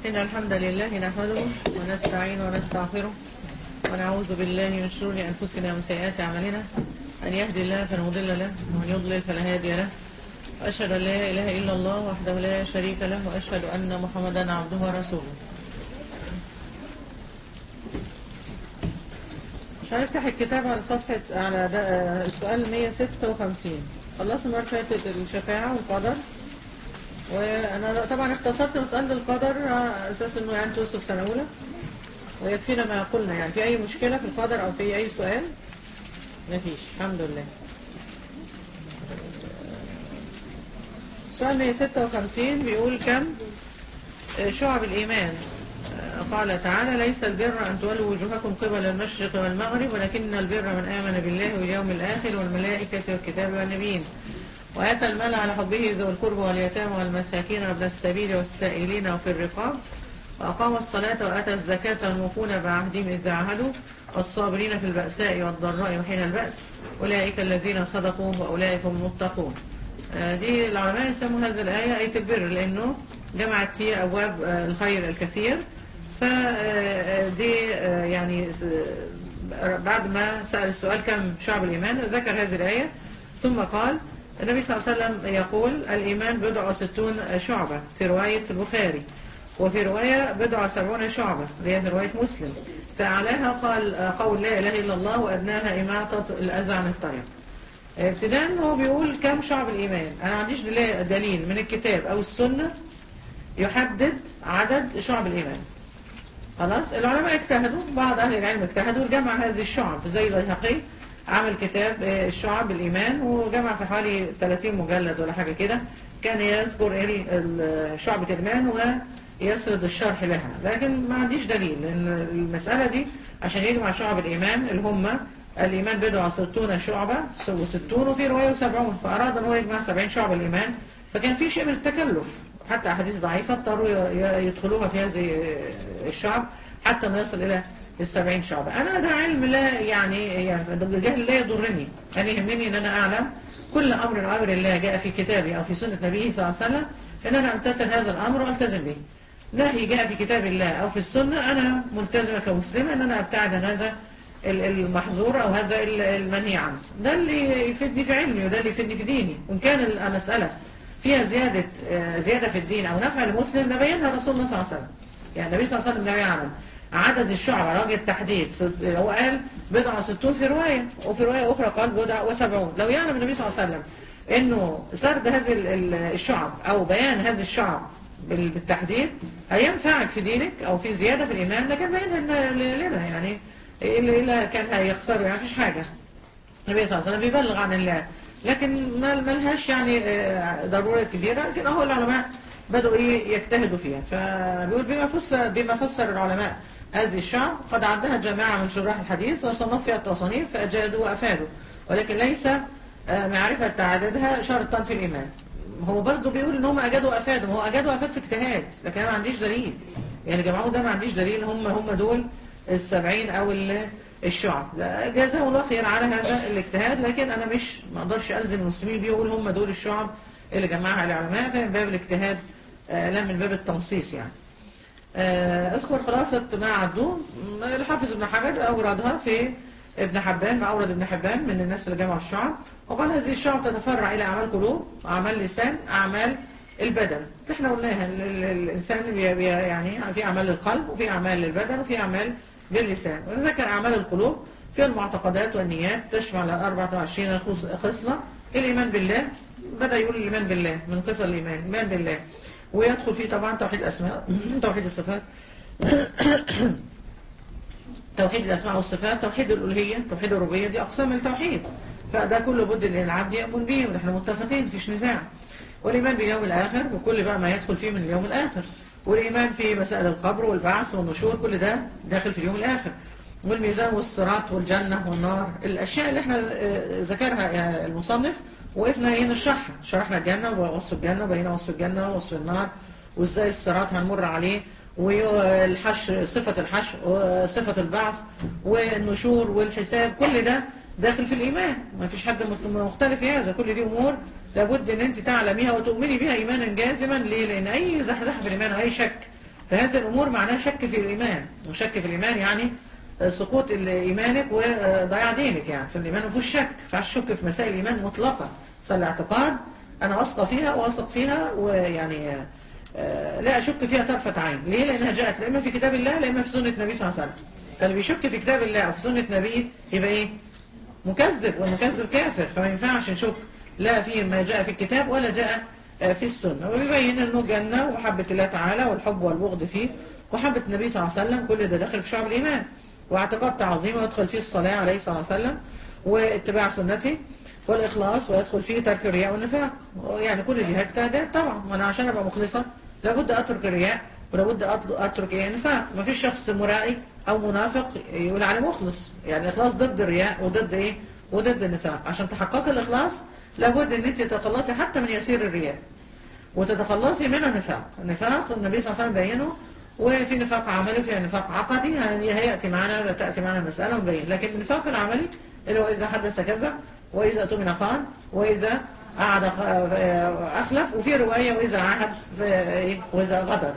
إن الحمد لله نحمده ونستعين ونستغفره ونعوذ بالله من شرور أنفسنا ومن سيئات أعمالنا أن يهدي الله فلا مضل له ومن يضلل فلا هادي له وأشهد أن لا إله إلا الله وحده لا شريك له وأشهد أن محمدا عبده ورسوله مش هنفتح الكتاب على صفحة على ده- السؤال 156 خلصنا المرة اللي فاتت الشفاعة والقدر وانا طبعا اختصرت مسألة القدر على اساس انه يعني توصف في سنة اولى ويكفينا ما قلنا يعني في اي مشكلة في القدر او في اي سؤال مفيش الحمد لله سؤال 156 بيقول كم شعب الإيمان قال تعالى ليس البر أن تولوا وجوهكم قبل المشرق والمغرب ولكن البر من آمن بالله واليوم الآخر والملائكة والكتاب والنبيين وآتى المال على حبه ذو القرب واليتامى والمساكين وابن السبيل والسائلين وفي الرقاب وأقام الصلاة وآتى الزكاة والموفون بعهدهم إذ عاهدوا والصابرين في البأساء والضراء وحين البأس أولئك الذين صدقوا وأولئك هم المتقون آه، دي العلماء يسموا هذه الآية آية البر لأنه جمعت فيها أبواب آه، الخير الكثير فدي يعني س- بعد ما سأل السؤال كم شعب الإيمان ذكر هذه الآية ثم قال النبي صلى الله عليه وسلم يقول الإيمان بضع وستون شعبة في رواية البخاري وفي رواية بضع وسبعون شعبة اللي هي في رواية مسلم فأعلاها قال قول لا إله إلا الله وأدناها إماطة الأذى عن الطريق ابتداء هو بيقول كم شعب الإيمان أنا ما عنديش دليل دليل من الكتاب أو السنة يحدد عدد شعب الإيمان خلاص العلماء اجتهدوا بعض أهل العلم اجتهدوا لجمع هذه الشعب زي البيهقي عمل كتاب آه، الشعب الإيمان وجمع في حوالي 30 مجلد ولا حاجة كده كان يذكر ال- ال- شعبة الإيمان ويسرد الشرح لها لكن ما عنديش دليل لأن المسألة دي عشان يجمع شعب الإيمان اللي هم الإيمان بضع وستون شعبة وستون وفي رواية وسبعون فأراد أن هو يجمع سبعين شعب الإيمان فكان في شيء من التكلف حتى أحاديث ضعيفة اضطروا ي- ي- يدخلوها في هذه الشعب حتى ما يصل إلى السبعين شعبة أنا ده علم لا يعني يعني ده جهل لا يضرني أنا يهمني أن أنا أعلم كل أمر من أمر الله جاء في كتابي أو في سنة نبيه صلى الله عليه وسلم أن أنا أمتثل هذا الأمر وألتزم به نهي جاء في كتاب الله أو في السنة أنا ملتزمة كمسلمة أن أنا أبتعد عن هذا ال- المحظور أو هذا ال- المنهي عنه ده اللي يفيدني في علمي وده اللي يفيدني في ديني وإن كان المسألة فيها زيادة آه، زيادة في الدين أو نفع للمسلم نبينها رسول الله صلى الله عليه وسلم يعني النبي صلى الله عليه وسلم لا يعلم عدد الشعب على وجه التحديد ست- هو قال بضع وستون في رواية وفي رواية أخرى قال بضع وسبعون لو يعلم النبي صلى الله عليه وسلم إنه سرد هذه ال- ال- الشعب أو بيان هذه الشعب بال- بالتحديد هينفعك في دينك أو في زيادة في الإيمان لكن بينها ل- لنا يعني إيه اللي إلا كان هيخسره يعني مفيش حاجة النبي صلى الله عليه وسلم بيبلغ عن الله لكن ما ما لهاش يعني آه، ضرورة كبيرة لكن اهو العلماء بدأوا ايه يجتهدوا فيها فبيقول بما فسر بما فسر العلماء هذه الشعب قد عدها جماعة من شراح الحديث وصنفوا فيها التصانيف فأجادوا وأفادوا ولكن ليس آه، معرفة عددها شرطا في الإيمان هو برضه بيقول ان هم اجادوا وافادوا ما هو اجادوا وافاد في اجتهاد لكن انا ما عنديش دليل يعني جماعه ده ما عنديش دليل هم هم دول السبعين او ال- الشعب لا، جزاهم الله خير على هذا الاجتهاد لكن انا مش ما اقدرش الزم المسلمين بيه واقول هم دول الشعب اللي جمعها العلماء فمن باب الاجتهاد آه، لا من باب التنصيص يعني آه، اذكر خلاصة ما عدوه م- الحافظ ابن حجر أوردها في ابن حبان ما أورد ابن حبان من الناس اللي جمعوا الشعب وقال هذه الشعب تتفرع إلى أعمال قلوب أعمال لسان أعمال البدن احنا قلناها ال- ال- الإنسان بي بي يعني في أعمال للقلب وفي أعمال للبدن وفي أعمال للسان وذكر أعمال القلوب في المعتقدات والنيات تشمل 24 خص- خصلة الإيمان بالله بدأ يقول الإيمان بالله من قصة الإيمان الإيمان بالله ويدخل فيه طبعا توحيد الأسماء توحيد الصفات توحيد الأسماء والصفات توحيد الألوهية توحيد الربوبية دي أقسام التوحيد فده كله بد أن العبد يؤمن به ونحن متفقين فيش نزاع والإيمان باليوم الآخر وكل بقى ما يدخل فيه من اليوم الآخر والإيمان في مسائل القبر والبعث والنشور كل ده داخل في اليوم الآخر والميزان والصراط والجنة والنار الأشياء اللي احنا آه، ذكرها آه، المصنف وقفنا هنا نشرحها شرحنا الجنة ووصف الجنة وبينا وصف الجنة ووصف النار وازاي الصراط هنمر عليه والحشر صفة الحشر وصفة البعث والنشور والحساب كل ده داخل في الإيمان ما فيش حد مت- مختلف في هذا كل دي أمور لابد أن أنت تعلميها وتؤمني بها إيمانا جازما ليه؟ لأن أي زحزحة في الإيمان أو أي شك فهذه الأمور معناها شك في الإيمان وشك في الإيمان يعني سقوط إيمانك وضياع دينك يعني في الإيمان مفيش شك فعش شك في مسائل الإيمان مطلقة صار الاعتقاد أنا واثقة فيها واثق فيها ويعني آه، لا أشك فيها طرفة عين ليه؟ لأنها جاءت لا إما في كتاب الله لا إما في سنة النبي صلى الله عليه وسلم فاللي بيشك في كتاب الله أو في سنة نبيه يبقى إيه؟ مكذب والمكذب كافر فما ينفعش نشك لا في ما جاء في الكتاب ولا جاء آه، في السنة ويبين أنه جنة ومحبة الله تعالى والحب والبغض فيه وحبة النبي صلى الله عليه وسلم كل ده داخل في شعب الإيمان واعتقاد تعظيمه ويدخل فيه الصلاة عليه صلى الله عليه وسلم واتباع سنته والإخلاص ويدخل فيه ترك الرياء والنفاق يعني كل دي اجتهادات طبعا وأنا عشان أبقى مخلصة لابد أترك الرياء ولابد أتل- أترك إيه النفاق ما فيش شخص مرائي أو منافق يقول عليه مخلص يعني الإخلاص ضد الرياء وضد إيه وضد النفاق عشان تحقق الإخلاص لابد أن أنت تتخلصي حتى من يسير الرياء وتتخلصي من النفاق النفاق النبي صلى الله عليه وسلم بينه وفي نفاق عملي وفي نفاق عقدي هي- هيأتي معنا تأتي معنا المسألة ونبين لكن النفاق العملي اللي هو إذا حدث كذب وإذا أتمن خان وإذا قعد خ- أخلف وفي رواية وإذا عهد ف- إيه؟ وإذا غدر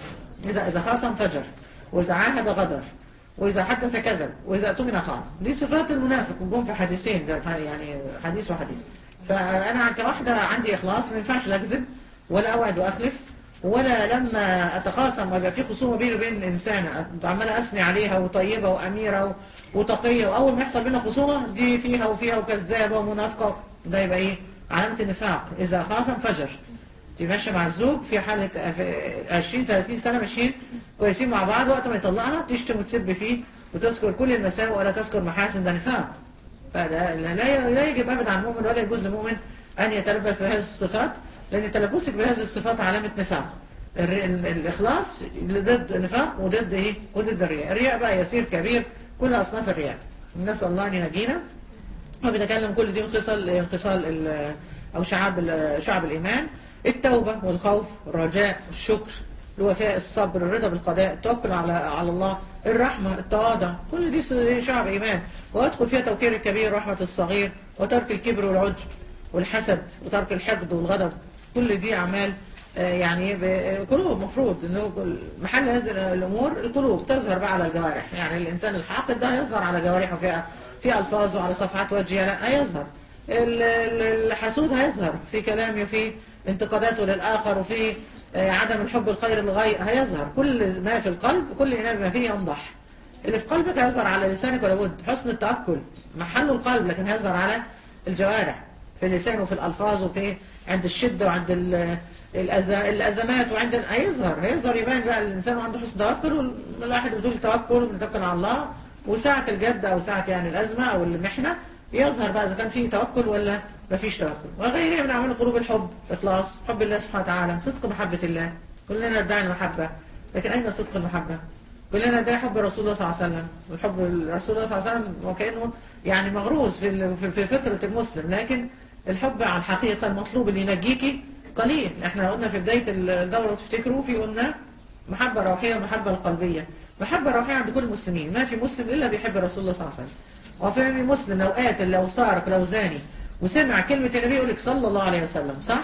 إذا إذا خاصم فجر وإذا عاهد غدر وإذا حدث كذب وإذا أتمن خان دي صفات المنافق وجم في حديثين ده يعني حديث وحديث فأنا كواحدة عندي إخلاص ما ينفعش لا أكذب ولا أوعد وأخلف ولا لما أتخاصم ويبقى في خصومة بيني وبين الإنسان عمالة أثني عليها وطيبة وأميرة و- وتقية وأول ما يحصل بينا خصومة دي فيها وفيها وكذابة ومنافقة ده يبقى إيه علامة النفاق إذا خاصم فجر تبقى ماشيه مع الزوج في حالة في 20 30 سنة ماشيين كويسين مع بعض وقت ما يطلقها تشتم وتسب فيه وتذكر كل المساوئ ولا تذكر محاسن ده نفاق فده لا لا يجب ابدا عن المؤمن ولا يجوز للمؤمن ان يتلبس بهذه الصفات لان تلبسك بهذه الصفات علامة نفاق الر- ال- الاخلاص ضد النفاق وضد ايه وضد الرياء الرياء بقى يسير كبير كل اصناف الرياء نسال الله ان ينجينا وبيتكلم كل دي من خصال انقصال ال- او شعاب ال- شعب الايمان التوبه والخوف الرجاء الشكر الوفاء الصبر الرضا بالقضاء التوكل على على الله الرحمه التواضع كل دي س- شعب ايمان ويدخل فيها توكير الكبير ورحمه الصغير وترك الكبر والعجب والحسد وترك الحقد والغضب كل دي اعمال آه، يعني ب- قلوب مفروض انه كل- محل هذه الامور القلوب تظهر بقى على الجوارح يعني الانسان الحاقد ده يظهر على جوارحه في في الفاظه وعلى صفحات وجهه لا هيظهر ال- ال- الحسود هيظهر في كلامه وفي انتقاداته للاخر وفي آه، عدم الحب الخير للغير هيظهر كل ما في القلب كل اناء ما فيه ينضح اللي في قلبك هيظهر على لسانك ولا بد حسن التأكل محله القلب لكن هيظهر على الجوارح في اللسان وفي الألفاظ وفي عند الشدة وعند ال- الأز- الأزمات وعند ال- هيظهر هيظهر يبان بقى الإنسان عنده حسن توكل والواحد بتقول توكل وبنتوكل على الله وساعة الجد أو ساعة يعني الأزمة أو المحنة يظهر بقى إذا كان فيه توكل ولا ما فيش توكل وغيرها من أعمال القلوب الحب إخلاص حب الله سبحانه وتعالى صدق محبة الله كلنا ندعي المحبة لكن أين صدق المحبة كلنا ده حب رسول الله صلى الله عليه وسلم وحب رسول الله صلى الله عليه وسلم وكأنه يعني مغروز في ال- في- في فطرة المسلم لكن الحب على الحقيقة المطلوب اللي ينجيكي قليل احنا قلنا في بداية الدورة تفتكروا في قلنا محبة روحية ومحبة القلبية محبة روحية عند كل المسلمين ما في مسلم إلا بيحب رسول الله صلى الله عليه وسلم وفي مسلم لو قاتل لو سارق لو زاني وسمع كلمة النبي يقول لك صلى الله عليه وسلم صح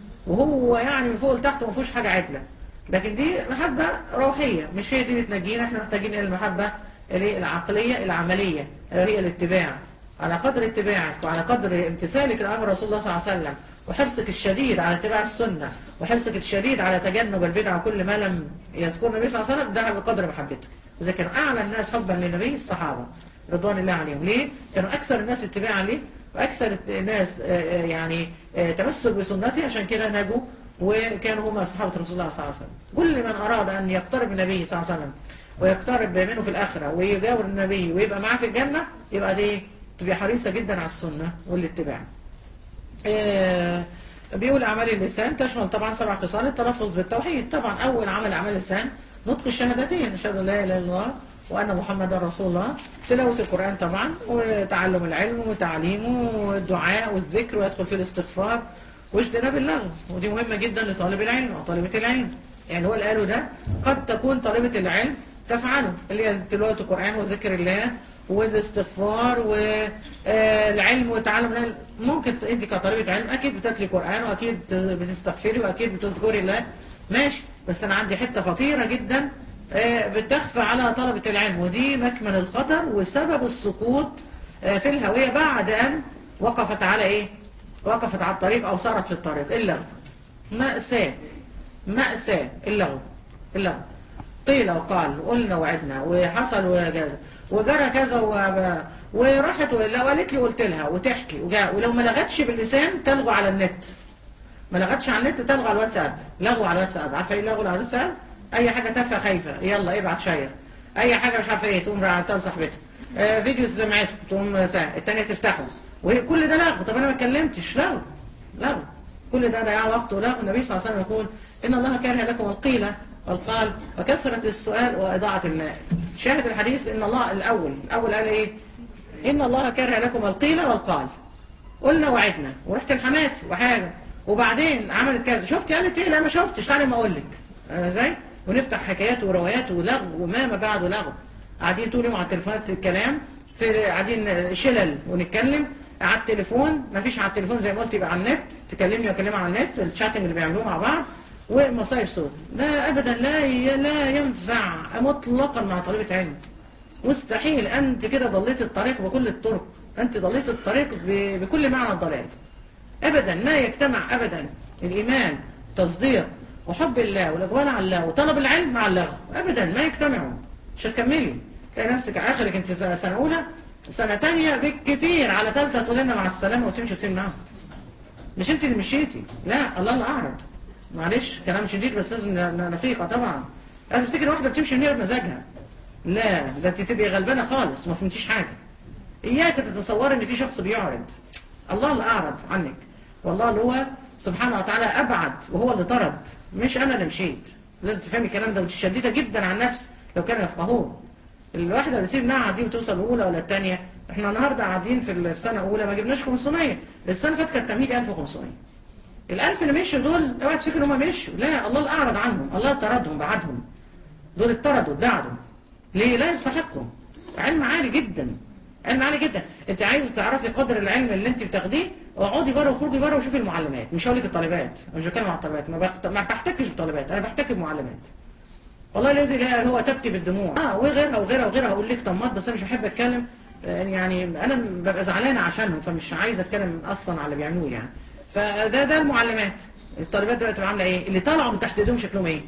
وهو يعني من فوق لتحت ما فيهوش حاجة عدلة لكن دي محبة روحية مش هي دي اللي تنجينا احنا محتاجين الى المحبة اللي العقلية العملية اللي هي الاتباع على قدر اتباعك وعلى قدر امتثالك لأمر رسول الله صلى الله عليه وسلم وحرصك الشديد على اتباع السنة وحرصك الشديد على تجنب البدع وكل ما لم يذكر النبي صلى الله عليه وسلم ده بقدر محبتك إذا كان أعلى الناس حبا للنبي الصحابة رضوان الله عليهم ليه؟ كانوا أكثر الناس اتباعا ليه وأكثر الناس آه، آه، يعني آه، تمسك بسنته عشان كده نجوا وكانوا هم أصحاب رسول الله صلى الله عليه وسلم كل من أراد أن يقترب من النبي صلى الله عليه وسلم ويقترب منه في الآخرة ويجاور النبي ويبقى معاه في الجنة يبقى دي تبقى حريصة جدا على السنة والاتباع آه، بيقول أعمال اللسان تشمل طبعا سبع خصال التلفظ بالتوحيد طبعا أول عمل أعمال اللسان نطق الشهادتين أشهد أن لا إله إلا الله وأن محمدا رسول الله تلاوة القرآن طبعا وتعلم العلم وتعليمه والدعاء والذكر ويدخل في الاستغفار واجتناب اللغو ودي مهمة جدا لطالب العلم أو طالبة العلم يعني هو اللي قاله ده قد تكون طالبة العلم تفعله اللي هي تلاوة القرآن وذكر الله والاستغفار والعلم وتعلم العلم ممكن ت- انت كطالبة علم اكيد بتتلي قرآن واكيد بتستغفري واكيد بتذكري الله ماشي بس انا عندي حته خطيره جدا آه، بتخفى على طلبه العلم ودي مكمن الخطر وسبب السقوط آه، في الهويه بعد ان وقفت على ايه وقفت على الطريق او صارت في الطريق اللغو مأساة مأساة اللغو اللغو قيل وقال قلنا وعدنا وحصل وجاز وجرى كذا وب- وراحت ولا وقالت لي قلت لها وتحكي وجا ولو ما لغتش باللسان تلغو على النت ما لغتش على النت تلغو على الواتساب لغو على الواتساب عارفه ايه لغو على الواتساب اي حاجه تافهه خايفه يلا ابعت شير اي حاجه مش عارفه ايه تقوم راعتها لصاحبتها آه فيديو سمعته تقوم سا- الثانيه تفتحه وهي كل ده لغو طب انا ما اتكلمتش لغو لغو كل ده ضياع وقت ولغو النبي صلى الله عليه وسلم يقول ان الله كره لكم القيل والقال وكثره السؤال واضاعه الماء شاهد الحديث ان الله الاول الاول قال ايه ان الله كره لكم القيل والقال قلنا وعدنا ورحت لحماتي وحاجه وبعدين عملت كذا شفتي قالت ايه لا ما شفتش تعالي ما اقول لك آه، ازاي ونفتح حكايات وروايات ولغو وما ما بعد لغو قاعدين طول اليوم على التليفونات الكلام في قاعدين شلل ونتكلم على التليفون ما فيش على التليفون زي ما قلت يبقى على النت تكلمني واكلمها على النت الشاتنج اللي بيعملوه مع بعض ومصايب صوت لا ابدا لا ي- لا ينفع مطلقا مع طالبه علم مستحيل أنت كده ضليت الطريق بكل الطرق أنت ضليت الطريق ب- بكل معنى الضلال أبدا ما يجتمع أبدا الإيمان تصديق وحب الله والإقبال على الله وطلب العلم مع اللغو أبدا ما يجتمعوا مش هتكملي تلاقي نفسك آخرك أنت س- سنة أولى سنة تانية بالكتير على ثالثة تقول لنا مع السلامة وتمشي تسيب معاهم مش أنت اللي مشيتي لا الله اللي أعرض معلش كلام شديد بس لازم ن- نفيقة طبعا أنا تفتكر واحدة بتمشي من هنا بمزاجها لا ده انت تبقي غلبانه خالص ما فهمتيش حاجه اياك تتصور ان في شخص بيعرض الله اللي اعرض عنك والله اللي هو سبحانه وتعالى ابعد وهو اللي طرد مش انا اللي مشيت لازم تفهمي الكلام ده وانت شديده جدا على النفس لو كانوا يفقهوه الواحده اللي بتسيب معهد دي وتوصل الاولى ولا الثانيه احنا النهارده قاعدين في ال- في سنه اولى ما جبناش 500 السنه اللي فاتت كانت تمهيد 1500 الألف اللي مشوا دول اوعى تفكر ان هم مشوا لا الله اللي اعرض عنهم الله طردهم بعدهم دول اتطردوا اتبعدوا ليه لا يستحقوا علم عالي جدا علم عالي جدا انت عايز تعرفي قدر العلم اللي انت بتاخديه اقعدي بره وخرجي بره وشوفي المعلمات مش هقول لك الطالبات أنا مش بتكلم عن الطالبات ما, بخت... ما بحتكش بالطالبات انا بحتك بمعلمات والله الذي لا هو تبكي بالدموع اه وغيرها وغيرها وغيرها هقول لك طماط بس انا مش بحب اتكلم آه، يعني انا ببقى زعلانه عشانهم فمش عايزه اتكلم اصلا على اللي بيعملوه يعني فده ده المعلمات الطالبات دلوقتي بتبقى عامله ايه اللي طالعوا من تحت ايدهم شكلهم ايه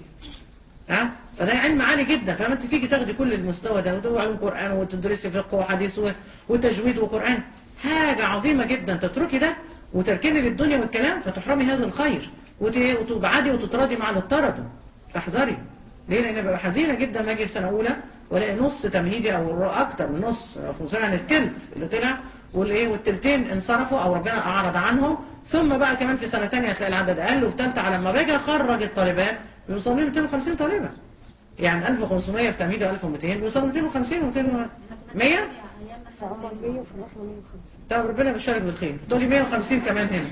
ها فده علم عالي جدا فلما انت تيجي تاخدي كل المستوى ده وتقولي علوم قران وتدرسي فقه وحديث و- وتجويد وقران حاجه عظيمه جدا تتركي ده وتركني للدنيا والكلام فتحرمي هذا الخير وت- وتبعدي وتطردي مع اللي اتطردوا فاحذري ليه لان ببقى حزينه جدا ما اجي في سنه اولى والاقي نص تمهيدي او اكتر من نص خصوصا يعني التلت اللي طلع والايه والتلتين انصرفوا او ربنا اعرض عنهم ثم بقى كمان في سنه ثانيه هتلاقي العدد اقل وفي ثالثه على ما باجي اخرج الطالبات بيوصلوا لي 250 طالبه يعني 1500 في تمهيد 1200 بيوصلوا 250 و 200 100 فهم 100 وفي الرحمة 150 طب ربنا يبشرك بالخير تقولي 150 كمان هنا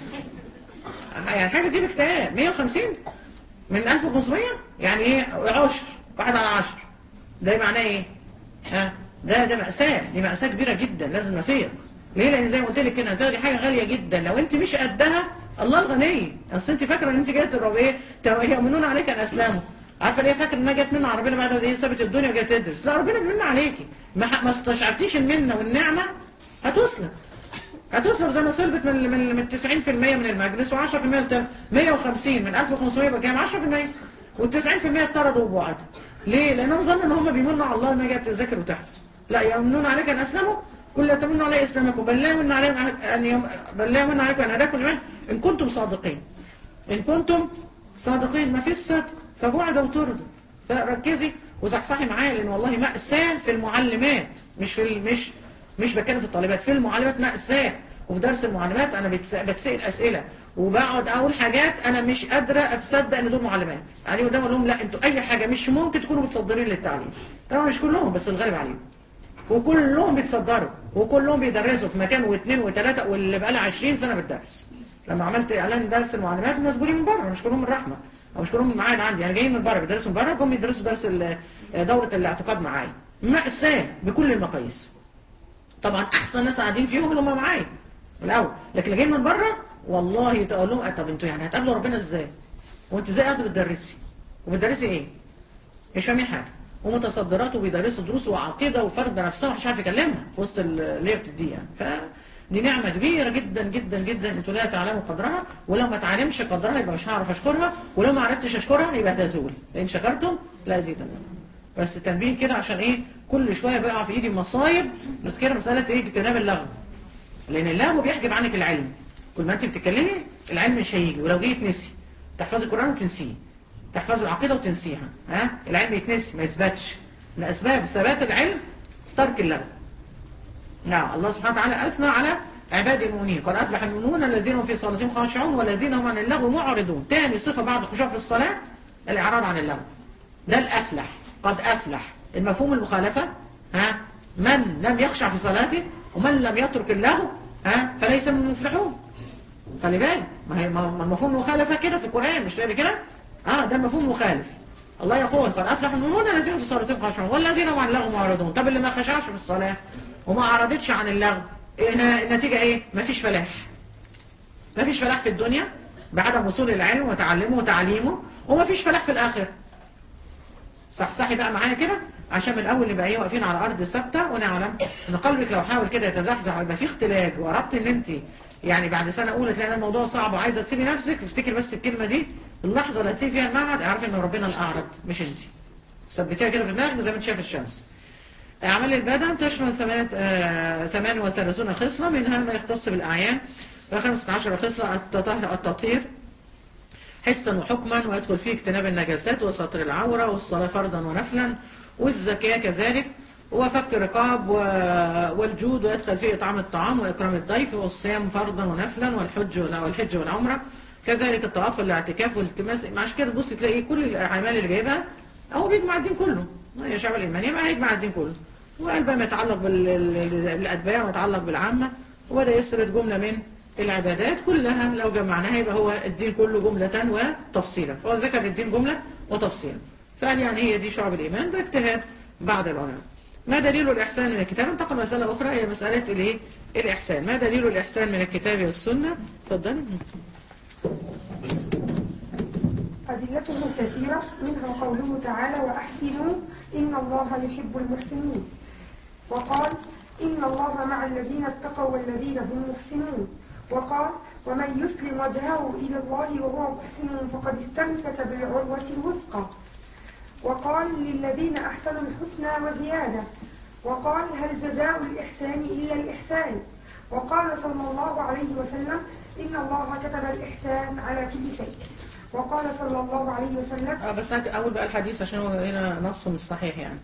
يعني حاجه دي باكتئاب 150 من 1500 يعني ايه عشر واحد على عشر ده معناه ايه ها ده ده مأساة دي مأساة كبيرة جدا لازم نفيق ليه لان زي ما قلت لك كده هتاخدي حاجه غاليه جدا لو انت مش قدها الله الغني اصل انت فاكره ان انت جايه تضرب ايه تو- يؤمنون عليك ان اسلموا عارفه ليه فاكر انها جت منه على ربنا بعد ما ايه سابت الدنيا وجايه تدرس لا ربنا بيمن عليكي ما ح- ما استشعرتيش المنه والنعمه هتسلم هتسلم زي ما سلبت من من من 90% من المجلس و10% التاني 150 من 1500 يبقى كام 10% وال90% اتطردوا وبعدوا ليه؟ لانهم ظنوا ان هم بيمنوا على الله ما جاء تذاكر وتحفظ لا يمنون عليك ان اسلموا كل لا تمنوا علي اسلامكم بل لا يمن عليهم أحد- ان يم... بل لا يمن عليكم ان هداكم الايمان ان كنتم صادقين ان كنتم صادقين ما فيش صدق فبعد وطردوا فركزي وصحصحي معايا لان والله مأساة في المعلمات مش في ال- مش مش بتكلم في الطالبات في المعلمات مأساة وفي درس المعلمات انا بتس- بتسأل اسئله وبقعد اقول حاجات انا مش قادره اتصدق ان دول معلمات يعني قدام اقول لهم لا انتوا اي حاجه مش ممكن تكونوا متصدرين للتعليم طبعا مش كلهم بس الغالب عليهم وكلهم بيتصدروا وكلهم بيدرسوا في مكان واثنين وثلاثه واللي بقى لها 20 سنه بتدرس لما عملت اعلان درس المعلمات الناس بيقولوا من بره مش كلهم من الرحمه او مش كلهم من المعاهد عندي يعني جايين من بره بيدرسوا من بره جم يدرسوا درس ال- دوره الاعتقاد معايا مأساة بكل المقاييس طبعا احسن ناس قاعدين فيهم اللي هم معايا من الاول لكن اللي جايين من بره والله تقول لهم طب انتوا يعني هتقابلوا ربنا ازاي وانت ازاي قاعده بتدرسي وبتدرسي ايه مش فاهمين حاجه ومتصدرات وبيدرسوا دروس وعقيده وفرد نفسها مش عارف يكلمها في وسط ال- اللي هي بتديها فدي نعمه كبيره جدا جدا جدا انتوا لا تعلموا قدرها ولو ما تعلمش قدرها يبقى مش هعرف اشكرها ولو ما عرفتش اشكرها يبقى تزول لان شكرتم لا ازيدنكم بس تنبيه كده عشان ايه كل شويه بيقع في ايدي مصايب كده مساله ايه اجتناب اللغو لان اللغو بيحجب عنك العلم كل ما انت بتتكلمي العلم مش هيجي ولو جه يتنسي تحفظي القران وتنسيه تحفظي العقيده وتنسيها ها العلم يتنسي ما يثبتش من اسباب ثبات العلم ترك اللغو نعم الله سبحانه وتعالى اثنى على عباد المؤمنين قد افلح المؤمنون الذين هم في صلاتهم خاشعون والذين هم عن اللغو معرضون تاني صفه بعد الخشوع في الصلاه الاعراض عن اللغو ده الافلح قد افلح المفهوم المخالفه ها من لم يخشع في صلاته ومن لم يترك اللغو ها فليس من المفلحون خلي بالك ما هي ما ما المفهوم المخالفه كده في القران مش تقري كده اه ده المفهوم المخالف الله يقول قد افلح المؤمنون الذين في صلاتهم خاشعون والذين هم عن اللغو معرضون طب اللي ما خشعش في الصلاه وما اعرضتش عن اللغو إيه النتيجه ايه مفيش فلاح مفيش فلاح في الدنيا بعدم وصول العلم وتعلمه وتعليمه ومفيش فلاح في الاخره صح صحي بقى معايا كده عشان من الاول نبقى ايه واقفين على ارض ثابته ونعلم ان قلبك لو حاول كده يتزحزح ويبقى فيه اختلاج واردت ان انت يعني بعد سنه اولى تلاقي الموضوع صعب وعايزه تسيبي نفسك افتكر بس الكلمه دي اللحظه اللي هتسيبي فيها المعهد اعرفي ان ربنا الاعرض مش انت ثبتيها كده في دماغك زي ما انت شايف الشمس أعمال البدن تشمل ثمانية آه، 38 خصلة منها ما يختص بالأعيان و15 خصلة التطهير التطهير حسا وحكما ويدخل فيه اجتناب النجاسات وستر العورة والصلاة فرضا ونفلا والزكاة كذلك وفك الرقاب و- والجود ويدخل فيه إطعام الطعام وإكرام الضيف والصيام فرضا ونفلا والحج والحج والعمرة كذلك الطواف والاعتكاف والالتماس عشان كده تبص تلاقي كل الأعمال اللي جايبها هو بيجمع الدين كله يا شعب الإيمان يبقى هيجمع الدين كله وقال بقى ما يتعلق بالأتباع ويتعلق بالعامة وبدأ يسرد جملة من العبادات كلها لو جمعناها يبقى هو الدين كله جملة وتفصيلا فهو ذكر الدين جملة وتفصيلا فقال يعني هي دي شعب الإيمان ده اجتهاد بعض العلماء ما دليل الإحسان من الكتاب انتقل مسألة أخرى هي مسألة الإيه؟ الإحسان ما دليل الإحسان من الكتاب والسنة تفضل أدلته كثيرة منها قوله تعالى وأحسنوا إن الله يحب المحسنين وقال إن الله مع الذين اتقوا والذين هم محسنون وقال ومن يسلم وجهه إلى الله وهو محسن فقد استمسك بالعروة الوثقى وقال للذين أحسنوا الحسنى وزيادة وقال هل جزاء الإحسان إلا الإحسان وقال صلى الله عليه وسلم إن الله كتب الإحسان على كل شيء وقال صلى الله عليه وسلم آه بس هات أول بقى الحديث عشان هو هنا نص مش صحيح يعني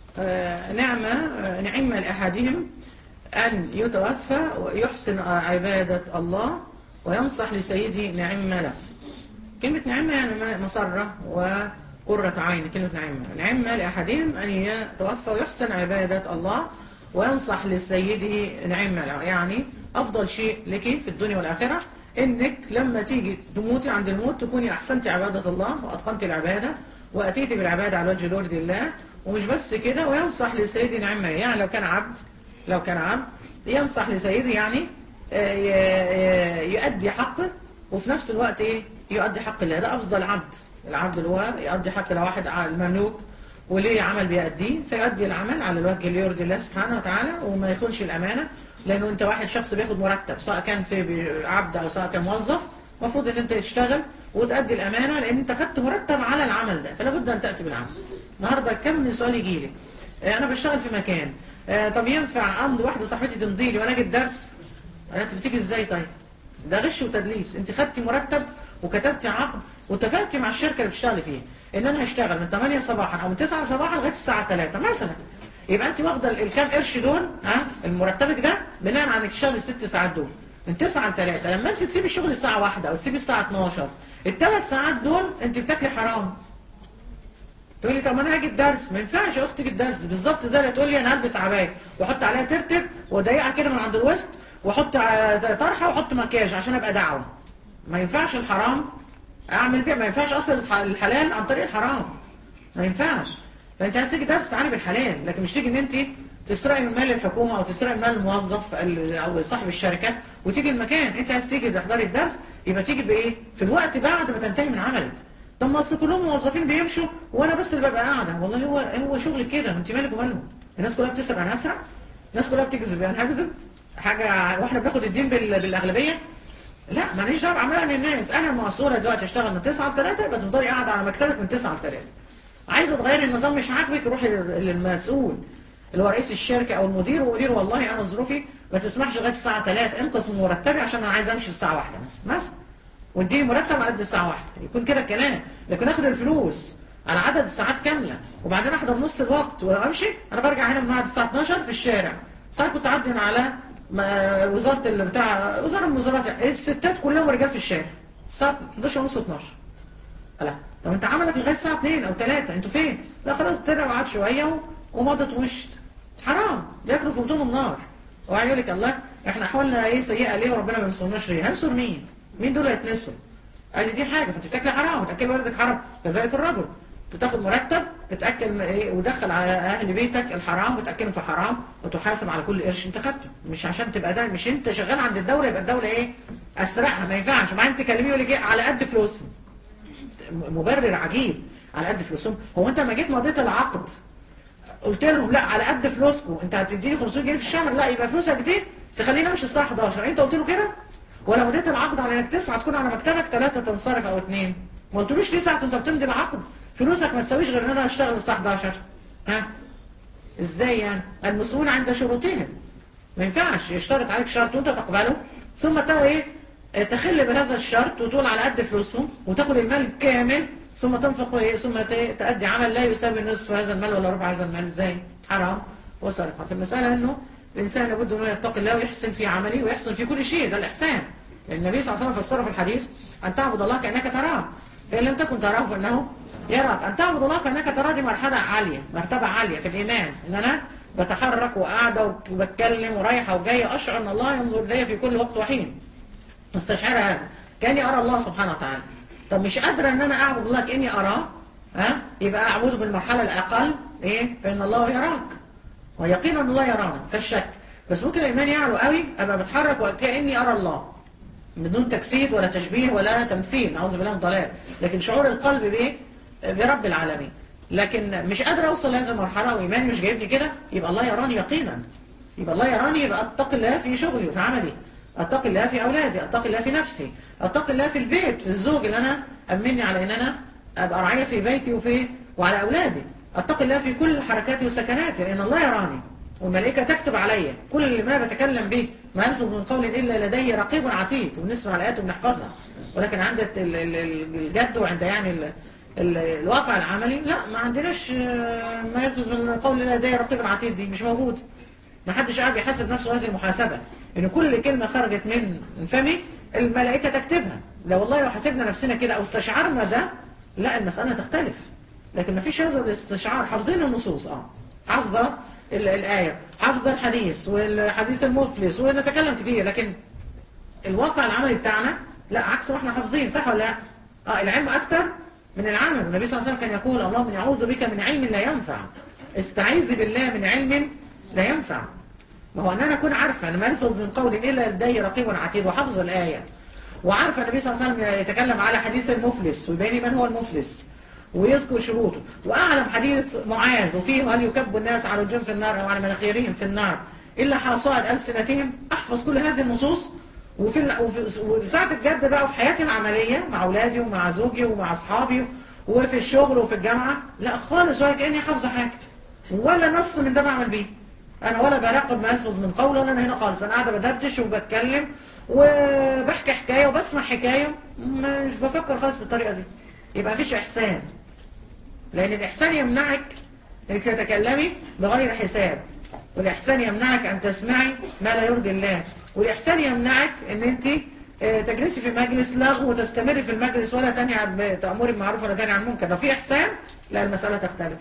آه نعمة آه نعمة لأحدهم أن يتوفى ويحسن عبادة الله وينصح لسيده نعم له كلمة نعمة يعني م- مسرة وقرة عين كلمة نعمة نعمة لأحدهم أن يتوفى ويحسن عبادة الله وينصح لسيده نعم له يعني أفضل شيء لك في الدنيا والآخرة إنك لما تيجي تموتي عند الموت تكوني أحسنت عبادة الله وأتقنت العبادة وأتيتي بالعبادة على وجه الورد الله ومش بس كده وينصح لسيده نعم له يعني لو كان عبد لو كان عبد ينصح لسيده يعني آه، ي- ي- يؤدي حقه وفي نفس الوقت ايه يؤدي حق الله ده افضل عبد العبد اللي هو يؤدي حق لو واحد ع- المملوك وليه عمل بيأديه فيؤدي العمل على الوجه اللي يرضي الله سبحانه وتعالى وما يخونش الامانه لانه انت واحد شخص بياخد مرتب سواء كان في بي- عبد او سواء كان موظف المفروض ان انت تشتغل وتأدي الامانه لان انت خدت مرتب على العمل ده فلا بد ان تأتي بالعمل النهارده كم من سؤال يجي لي آه، انا بشتغل في مكان آه، طب ينفع امضي واحده صاحبتي تمضي لي وانا اجي الدرس انت بتيجي ازاي طيب ده غش وتدليس انت خدتي مرتب وكتبتي عقد واتفقتي مع الشركه اللي بتشتغلي فيها ان انا هشتغل من 8 صباحا او من 9 صباحا لغايه الساعه 3 مثلا يبقى انت واخده ال- الكام قرش دول ها المرتبك ده بناء على انك تشتغلي الست ساعات دول من 9 ل 3 لما انت تسيبي الشغل الساعه 1 او تسيبي الساعه 12 الثلاث ساعات دول انت بتاكلي حرام تقول لي طب ما انا هاجي الدرس ما ينفعش يا اختي تيجي الدرس بالظبط زي اللي تقول لي انا هلبس عبايه واحط عليها ترتر واضيقها كده من عند الوسط واحط ع- طرحه واحط مكياج عشان ابقى دعوه ما ينفعش الحرام اعمل بيها ما ينفعش اصل الح- الحلال عن طريق الحرام ما ينفعش فانت عايز تيجي درس تعالي بالحلال لكن مش تيجي ان انت تسرقي من مال الحكومه او تسرقي من مال الموظف ال- او صاحب الشركه وتيجي المكان انت عايز تيجي تحضري الدرس يبقى تيجي بايه في الوقت بعد ما تنتهي من عملك طب ما اصل كلهم موظفين بيمشوا وانا بس اللي ببقى قاعده والله هو هو شغل كده انت مالك ومالهم الناس كلها بتسرق انا هسرق الناس كلها بتكذب انا هكذب حاجه واحنا بناخد الدين بال... بالاغلبيه لا ماليش دعوه بعملها للناس انا معصوره دلوقتي اشتغل من 9 ل 3 يبقى تفضلي قاعده على مكتبك من 9 ل 3 عايزه تغيري النظام مش عاجبك روحي لل- للمسؤول اللي هو رئيس الشركه او المدير وقولي له والله انا ظروفي ما تسمحش لغايه الساعه 3 انقص من مرتبي عشان انا عايز امشي الساعه 1 مثلا مثلا واديني مرتب على قد الساعه 1 يكون كده الكلام لكن اخد الفلوس على عدد الساعات كامله وبعدين احضر نص الوقت وامشي انا برجع هنا من بعد الساعه 12 في الشارع ساعات كنت اعدي هنا على ما- وزاره اللي بتاع وزاره من الوزارات الستات كلهم رجال في الشارع الساعه 11 ونص 12 لا طب انت عملك لغايه الساعه 2 او 3 انتوا فين؟ لا خلاص طلع وقعد شويه و- ومضت ومشت حرام بياكلوا في بطونهم نار وبعدين يقول لك الله احنا احوالنا ايه سيئه ليه وربنا ما ينصرناش ليه؟ هنصر مين؟ مين دول هيتنصروا؟ ادي دي حاجه فانت بتاكل حرام وتاكل ولدك حرام كذلك الرجل انت تاخد مرتب بتاكل ايه ودخل على اهل بيتك الحرام وتاكلهم في حرام وتحاسب على كل قرش انت خدته مش عشان تبقى ده مش انت شغال عند الدوله يبقى الدوله ايه؟ اسرقها ما ينفعش وبعدين تكلميه يقول لك ايه على قد فلوسهم مبرر عجيب على قد فلوسهم هو انت لما جيت مضيت العقد قلت لهم لا على قد فلوسكم انت هتديني 500 جنيه في الشهر لا يبقى فلوسك دي تخليني امشي الساعه 11 انت قلت له كده ولا مضيت العقد على انك تسعه تكون على مكتبك ثلاثه تنصرف او اثنين ما قلتلوش ليه ساعه انت بتمضي العقد فلوسك ما تساويش غير ان انا اشتغل الساعه 11 ها ازاي يعني المسؤول عند شروطهم ما ينفعش يشترط عليك شرط وانت تقبله ثم تا ايه اه، تخل بهذا الشرط وتقول على قد فلوسهم وتاخد المال كامل ثم تنفق ايه ثم ت- تأدي عمل لا يساوي نصف هذا المال ولا ربع هذا المال ازاي حرام وسرقه فالمسألة انه الانسان لابد انه يتقي الله ويحسن في عمله ويحسن في كل شيء ده الاحسان لان النبي صلى الله عليه وسلم فسره في الحديث ان تعبد الله كانك تراه فان لم تكن تراه فانه يراك ان تعبد الله كانك تراه دي مرحله عاليه مرتبه عاليه في الايمان ان انا بتحرك وقاعده وبتكلم ورايحه وجايه اشعر ان الله ينظر الي في كل وقت وحين مستشعرة هذا كاني ارى الله سبحانه وتعالى طب مش قادره ان انا اعبد الله كاني اراه ها يبقى اعبده بالمرحله الاقل ايه فان الله يراك ويقين ان الله يرانا فالشك بس ممكن الايمان يعلو قوي ابقى بتحرك وكاني ارى الله بدون تجسيد ولا تشبيه ولا تمثيل نعوذ بالله من الضلال لكن شعور القلب بايه برب العالمين لكن مش قادر اوصل لهذه المرحله وايماني مش جايبني كده يبقى الله يراني يقينا يبقى الله يراني يبقى اتقي الله في شغلي وفي عملي اتقي الله في اولادي اتقي الله في نفسي اتقي الله في البيت في الزوج اللي انا امني على ان انا ابقى راعيه في بيتي وفي وعلى اولادي اتقي الله في كل حركاتي وسكناتي لان الله يراني والملائكة تكتب عليا كل ما بتكلم به ما يلفظ من قول إلا لدي رقيب عتيد وبنسمع الآيات وبنحفظها ولكن عند ال- ال- ال- الجد وعند يعني ال- ال- الواقع العملي لا ما عندناش آه، ما يلفظ من قول إلا لدي رقيب عتيد دي مش موجود ما حدش قاعد يحاسب نفسه هذه المحاسبة إن كل كلمة خرجت من من فمي الملائكة تكتبها لو والله لو حاسبنا نفسنا كده أو استشعرنا ده لا المسألة تختلف لكن ما فيش هذا الاستشعار حافظين النصوص اه حافظة ال- الآية حافظة الحديث والحديث المفلس ونتكلم كتير لكن الواقع العملي بتاعنا لا عكس ما احنا حافظين صح ولا لا؟ اه العلم أكتر من العمل النبي صلى الله عليه وسلم كان يقول اللهم يعوذ بك من علم لا ينفع استعيذ بالله من علم لا ينفع ما هو ان انا اكون عارفه انا ما الفظ من قول الا لدي رقيب عتيد وحافظ الايه وعارفه النبي صلى الله عليه وسلم يتكلم على حديث المفلس ويبين من هو المفلس ويذكر شروطه واعلم حديث معاذ وفيه هل يكب الناس على الجن في النار او على مناخيرهم في النار الا حصائد السنتهم احفظ كل هذه النصوص وفي ال- وفي وساعه الجد بقى في حياتي العمليه مع اولادي ومع زوجي ومع اصحابي وفي الشغل وفي الجامعه لا خالص ولا كاني حافظه حاجه ولا نص من ده بعمل بيه انا ولا براقب ما الفظ من قول ولا انا هنا خالص انا قاعده بدردش وبتكلم وبحكي حكايه وبسمع حكايه مش بفكر خالص بالطريقه دي يبقى مفيش احسان لان الاحسان يمنعك انك تتكلمي بغير حساب والاحسان يمنعك ان تسمعي ما لا يرضي الله والاحسان يمنعك ان انت آه، تجلسي في مجلس لغو وتستمري في المجلس ولا تنهي عن تامري بالمعروف ولا تنهي عن المنكر لو في احسان لا المساله تختلف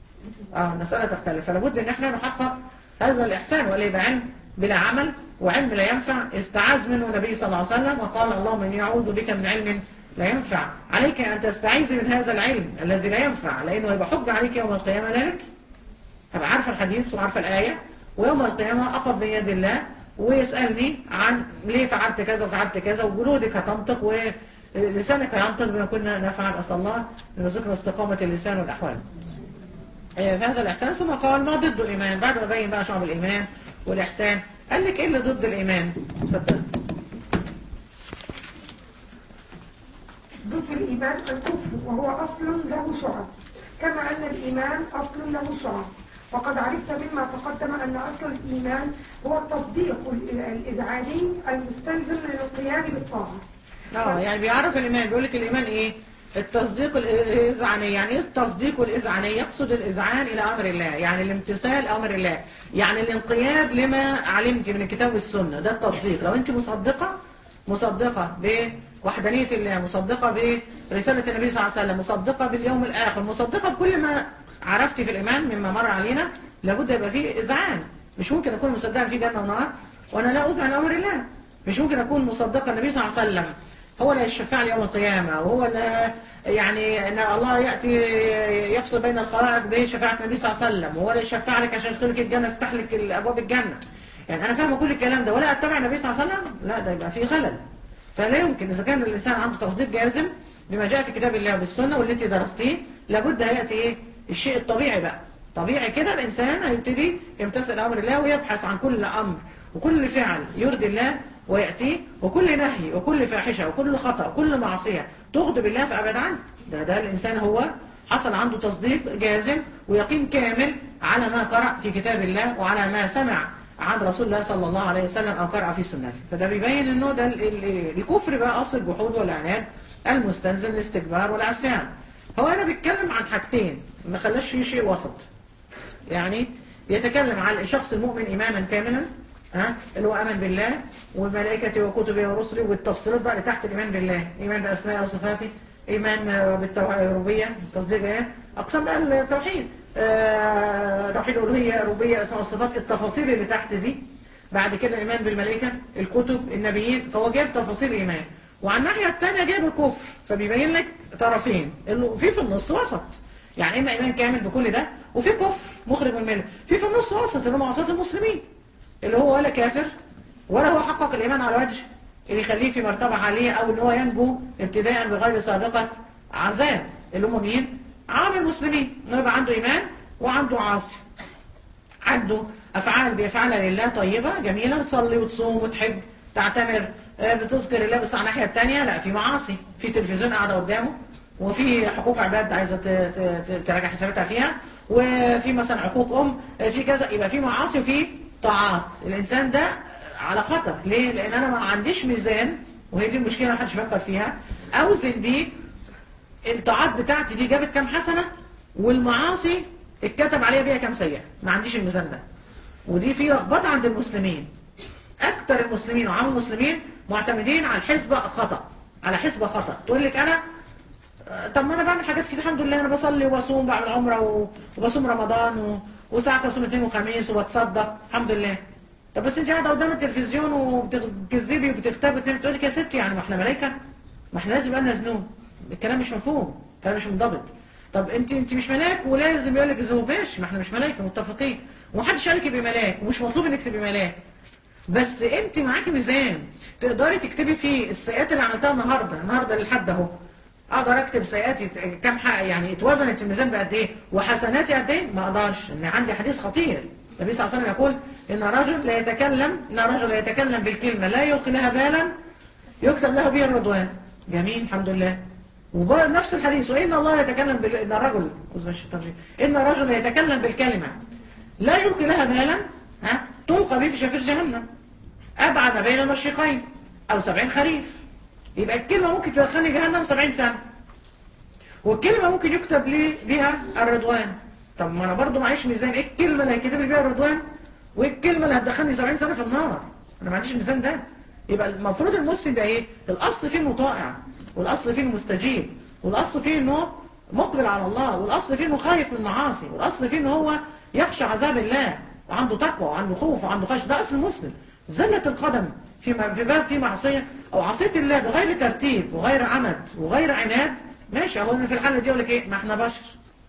اه المسألة تختلف فلا بد ان احنا نحقق هذا الإحسان ولا يبقى علم بلا عمل وعلم لا ينفع استعاذ منه النبي صلى الله عليه وسلم وقال اللهم إني أعوذ بك من علم لا ينفع عليك أن تستعيذ من هذا العلم الذي لا ينفع لأنه هيبقى حجة عليك يوم القيامة ذلك هبقى عارفة الحديث وعارفة الآية ويوم القيامة أقف بين يد الله ويسألني عن ليه فعلت كذا وفعلت كذا وجلودك هتنطق لسانك ينطق بما كنا نفعل أسأل الله أن يرزقنا استقامة اللسان والأحوال آه، في هذا الإحسان ثم قال ما ضد الإيمان بعد ما بين بقى شعب الإيمان والإحسان قال لك إيه اللي ضد الإيمان اتفضل ضد الإيمان الكفر وهو أصل له شعب كما أن الإيمان أصل له شعب وقد عرفت مما تقدم أن أصل الإيمان هو التصديق ال- الإذعاني المستلزم للقيام بالطاعة اه يعني بيعرف الإيمان بيقول لك الإيمان إيه التصديق الإذعاني يعني إيه التصديق الإذعاني يقصد الإذعان إلى أمر الله يعني الامتثال أمر الله يعني الانقياد لما علمت من الكتاب والسنة ده التصديق لو أنت مصدقة مصدقة بوحدانية الله مصدقة برسالة النبي صلى الله عليه وسلم مصدقة باليوم الآخر مصدقة بكل ما عرفتي في الإيمان مما مر علينا لابد يبقى فيه إذعان مش ممكن أكون مصدقة في جنة ونار وأنا لا أذعن أمر الله مش ممكن أكون مصدقة النبي صلى الله عليه وسلم هو اللي يشفع لي يوم القيامة وهو اللي يعني أن الله يأتي يفصل بين الخلائق بشفاعة النبي صلى الله عليه وسلم وهو اللي يشفع لك عشان يدخلك الجنة يفتح لك أبواب الجنة يعني أنا فاهمة كل الكلام ده ولا أتبع النبي صلى الله عليه وسلم لا ده يبقى فيه خلل فلا يمكن إذا كان الإنسان عنده تصديق جازم بما جاء في كتاب الله وبالسنة واللي انت درستيه لابد هيأتي إيه الشيء الطبيعي بقى طبيعي كده الإنسان هيبتدي يمتثل أمر الله ويبحث عن كل أمر وكل فعل يرضي الله ويأتيه وكل نهي وكل فاحشة وكل خطأ وكل معصية تغضب الله فأبعد عنه ده ده الإنسان هو حصل عنده تصديق جازم ويقين كامل على ما قرأ في كتاب الله وعلى ما سمع عن رسول الله صلى الله عليه وسلم أو قرأ في سنته فده بيبين أنه ده ال- ال- الكفر بقى أصل الجحود والعناد المستلزم الاستكبار والعصيان هو أنا بيتكلم عن حاجتين ما خلاش فيه شيء وسط يعني يتكلم عن الشخص المؤمن إماما كاملا ها اللي هو أمن بالله وملائكته وكتبه ورسله والتفصيلات بقى اللي تحت الإيمان بالله إيمان بأسماء وصفاته إيمان بالربوبية تصديق إيه أقسام بقى التوحيد آه، توحيد الألوهية ربوبية أسماء والصفات التفاصيل اللي تحت دي بعد كده الإيمان بالملائكة الكتب النبيين فهو جاب تفاصيل الإيمان وعلى الناحية الثانية جاب الكفر فبيبين لك طرفين اللي في في النص وسط يعني إما إيمان كامل بكل ده وفي كفر مخرج من الملة في في النص وسط اللي هو معصية المسلمين اللي هو ولا كافر ولا هو حقق الإيمان على وجه اللي يخليه في مرتبة عالية أو إن هو ينجو ابتداء بغير سابقة عذاب اللي هم مين؟ عام المسلمين إنه يبقى عنده إيمان وعنده عاصي عنده أفعال بيفعلها لله طيبة جميلة بتصلي وتصوم وتحج تعتمر آه، بتذكر الله بس على الناحية التانية لا في معاصي في تلفزيون قاعدة قدامه وفي حقوق عباد عايزة ت- ت- ت- تراجع حساباتها فيها وفي مثلا عقوق أم آه، في كذا يبقى في معاصي وفي طاعات الإنسان ده على خطر ليه؟ لأن أنا ما عنديش ميزان وهي دي المشكلة ما حدش فكر فيها أوزن بيه الطاعات بتاعتي دي جابت كام حسنة والمعاصي اتكتب عليها بيها كام سيئة ما عنديش الميزان ده ودي في لخبطه عند المسلمين اكتر المسلمين وعام المسلمين معتمدين على الحسبة خطأ على حسبة خطأ تقول لك انا آه، طب ما انا بعمل حاجات كتير الحمد لله انا بصلي وبصوم بعمل عمره و- وبصوم رمضان و... وساعات اصوم اثنين وخميس وبتصدق الحمد لله طب بس انت قاعده قدام التلفزيون وبتكذبي وبتغتابي وتنامي تقول لك يا ستي يعني ما احنا ملائكه ما احنا لازم يبقى لنا ذنوب الكلام مش مفهوم الكلام مش منضبط طب انت انت مش ملاك ولازم يقول لك ذنوب ماشي ما احنا مش ملائكه متفقين ومحدش قال لك تبقي ملاك ومش مطلوب انك تبقي ملاك بس انت معاكي ميزان تقدري تكتبي فيه السيئات اللي عملتها النهارده النهارده لحد اهو اقدر اكتب سيئاتي كام حق يعني اتوزنت في الميزان بقد ايه وحسناتي قد ايه ما اقدرش ان عندي حديث خطير النبي صلى الله عليه وسلم يقول ان رجل لا يتكلم ان رجل لا يتكلم بالكلمه لا يلقي لها بالا يكتب له بها الرضوان جميل الحمد لله ونفس الحديث وان الله يتكلم بال... ان الرجل أعوذ بالشيطان الرجيم. ان الرجل لا يتكلم بالكلمه لا يلقي لها بالا ها تلقى به في شفير جهنم ابعد ما بين المشرقين او سبعين خريف يبقى الكلمه ممكن تدخلني جهنم سبعين سنه والكلمه ممكن يكتب لي بها الرضوان طب ما انا برضو معيش ميزان ايه الكلمه اللي هيكتب لي بيها الرضوان وايه الكلمه اللي هتدخلني 70 سنه في النار انا ما عنديش الميزان ده يبقى المفروض المسلم يبقى ايه الاصل فيه انه طائع والاصل فيه انه مستجيب والاصل فيه انه مقبل على الله والاصل فيه انه خايف من المعاصي والاصل فيه انه هو يخشى عذاب الله وعنده تقوى وعنده خوف وعنده خشيه ده اصل المسلم زلة القدم في م- في باب في معصيه او عصيت الله بغير ترتيب وغير عمد وغير عناد ماشي اهو أنا في الحاله دي اقول لك ايه ما احنا بشر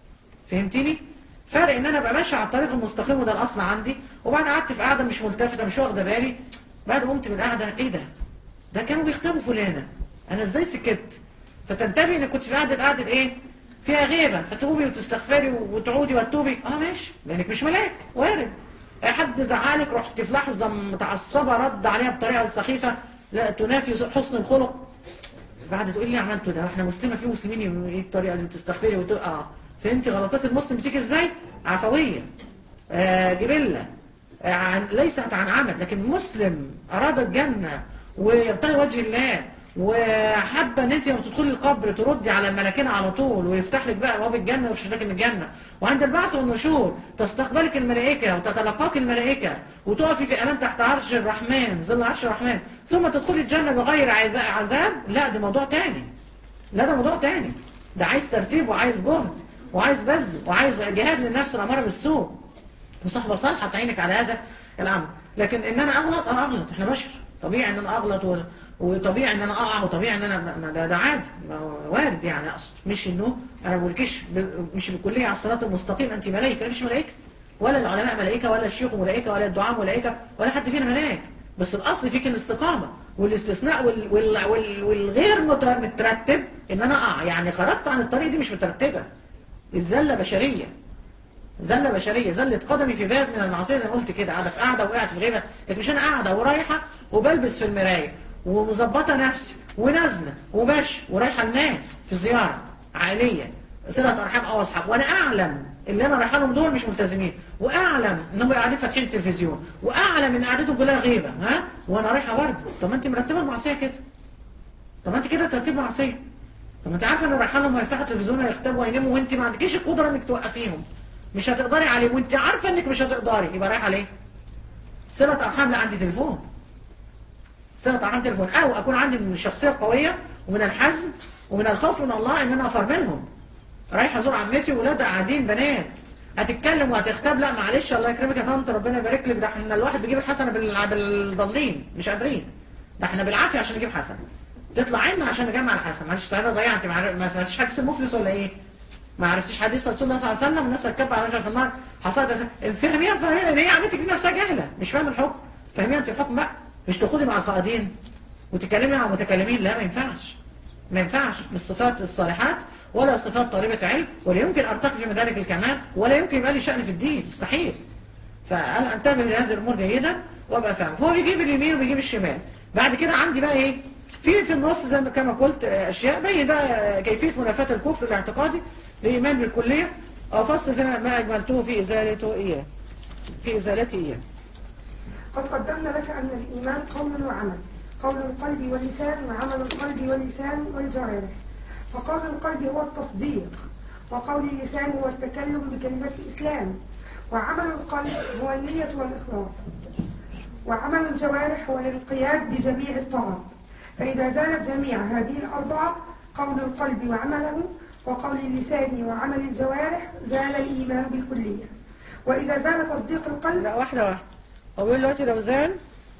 فهمتني فرق ان انا ابقى ماشي على الطريق المستقيم وده الاصل عندي وبعد قعدت في قاعده مش ملتفته مش واخده بالي بعد قمت من القعده ايه ده ده كانوا بيختبوا فلانه انا ازاي سكت فتنتبه انك كنت في قعده قعده ايه فيها غيبه فتقومي وتستغفري وتعودي وتتوبي اه ماشي لانك مش ملاك وارد اي حد زعلك رحت في لحظه متعصبه رد عليها بطريقه سخيفه لا تنافي حسن الخلق بعد تقول لي عملته ده احنا مسلمه في مسلمين يعملوا ايه الطريقه دي وتستغفري وتقع فهمتي غلطات المسلم بتيجي ازاي عفويه آه جبله آه عن ليست عن عمد لكن مسلم اراد الجنه ويبتغي وجه الله وحابه ان انت لما تدخلي القبر تردي على الملكين على طول ويفتح لك بقى ابواب الجنه ويفشل لك من الجنه وعند البعث والنشور تستقبلك الملائكه وتتلقاك الملائكه وتقفي في امان تحت عرش الرحمن ظل عرش الرحمن ثم تدخلي الجنه بغير عز- عذاب لا ده موضوع تاني لا ده موضوع تاني ده عايز ترتيب وعايز جهد وعايز بذل وعايز جهاد للنفس الاماره بالسوء وصحبه صالحه تعينك على هذا الامر لكن ان انا اغلط اه اغلط احنا بشر طبيعي ان انا اغلط و... وطبيعي ان انا اقع وطبيعي ان انا ما- ده, ده عادي ما هو وارد يعني اقصد مش انه انا ما بقولكش ب... مش بالكليه على الصراط المستقيم انت ملائكه مفيش ملائكه ولا العلماء ملائكه ولا الشيوخ ملائكه ولا الدعاء ملائكه ولا حد فينا ملاك بس الاصل فيك الاستقامه والاستثناء وال... وال... وال... والغير مت... مترتب ان انا اقع يعني خرجت عن الطريق دي مش مترتبه الزله بشريه زلة بشرية زلة قدمي في باب من المعصية زي ما قلت كده قاعدة في قاعدة وقعت في غيبة لكن مش أنا قاعدة ورايحة وبلبس في المراية ومظبطة نفسي ونازلة وماشي ورايحة الناس في زيارة عائلية صلة أرحام أو أصحاب وأنا أعلم اللي أنا رايحة لهم دول مش ملتزمين وأعلم إنهم قاعدين فاتحين التلفزيون وأعلم إن قعدتهم كلها غيبة ها وأنا رايحة برضه طب ما أنت مرتبة المعصية كده طب ما أنت كده ترتيب معصية طب ما أنت عارفة إن رايحة لهم هيفتحوا التلفزيون هيختبوا ويناموا وأنت ما عندكيش القدرة إنك توقفيهم مش هتقدري عليه وانت عارفه انك مش هتقدري يبقى رايحه ليه صله ارحام لا عندي تليفون صله ارحام تليفون او اكون عندي من الشخصيه القويه ومن الحزم ومن الخوف من الله ان انا افرملهم رايحه ازور عمتي وولادها قاعدين بنات هتتكلم وهتختاب لا معلش الله يكرمك يا طنط ربنا يبارك لك ده احنا الواحد بيجيب الحسنه بال- بالضالين مش قادرين ده احنا بالعافيه عشان نجيب حسنه تطلع عنا عشان نجمع الحسنه معلش سعاده ضيعتي مع... ما سمعتيش حديث المفلس ولا ايه ما عرفتيش حديث رسول الله صلى الله عليه وسلم الناس هتكب على رجل في النار حصلت أس- فهميها فهميها ان هي عمتك دي نفسها جاهله مش فاهمه الحكم فهميها انت الحكم بقى مش تاخدي مع القائدين وتتكلمي مع المتكلمين لا ما ينفعش ما ينفعش بالصفات الصالحات ولا صفات طالبة علم ولا يمكن ارتقي في مدارك الكمال ولا يمكن يبقى لي شأن في الدين مستحيل فانتبه لهذه الامور جيدا وابقى فاهم فهو بيجيب اليمين وبيجيب الشمال بعد كده عندي بقى ايه في في النص زي ما كما قلت آه، اشياء بين بقى آه، كيفيه منافاه الكفر الاعتقادي للايمان بالكليه او فصل فيها ما اجملته في ازالته اياه في ازالته اياه قد قدمنا لك أن الإيمان قول وعمل قول القلب واللسان وعمل القلب واللسان والجوارح فقول القلب هو التصديق وقول اللسان هو التكلم بكلمة الإسلام وعمل القلب هو النية والإخلاص وعمل الجوارح هو الانقياد بجميع الطاعات فإذا زالت جميع هذه الأربعة قول القلب وعمله وقول اللسان وعمل الجوارح زال الإيمان بالكلية وإذا زال تصديق القلب لا واحده واحده هو بيقول دلوقتي لو زال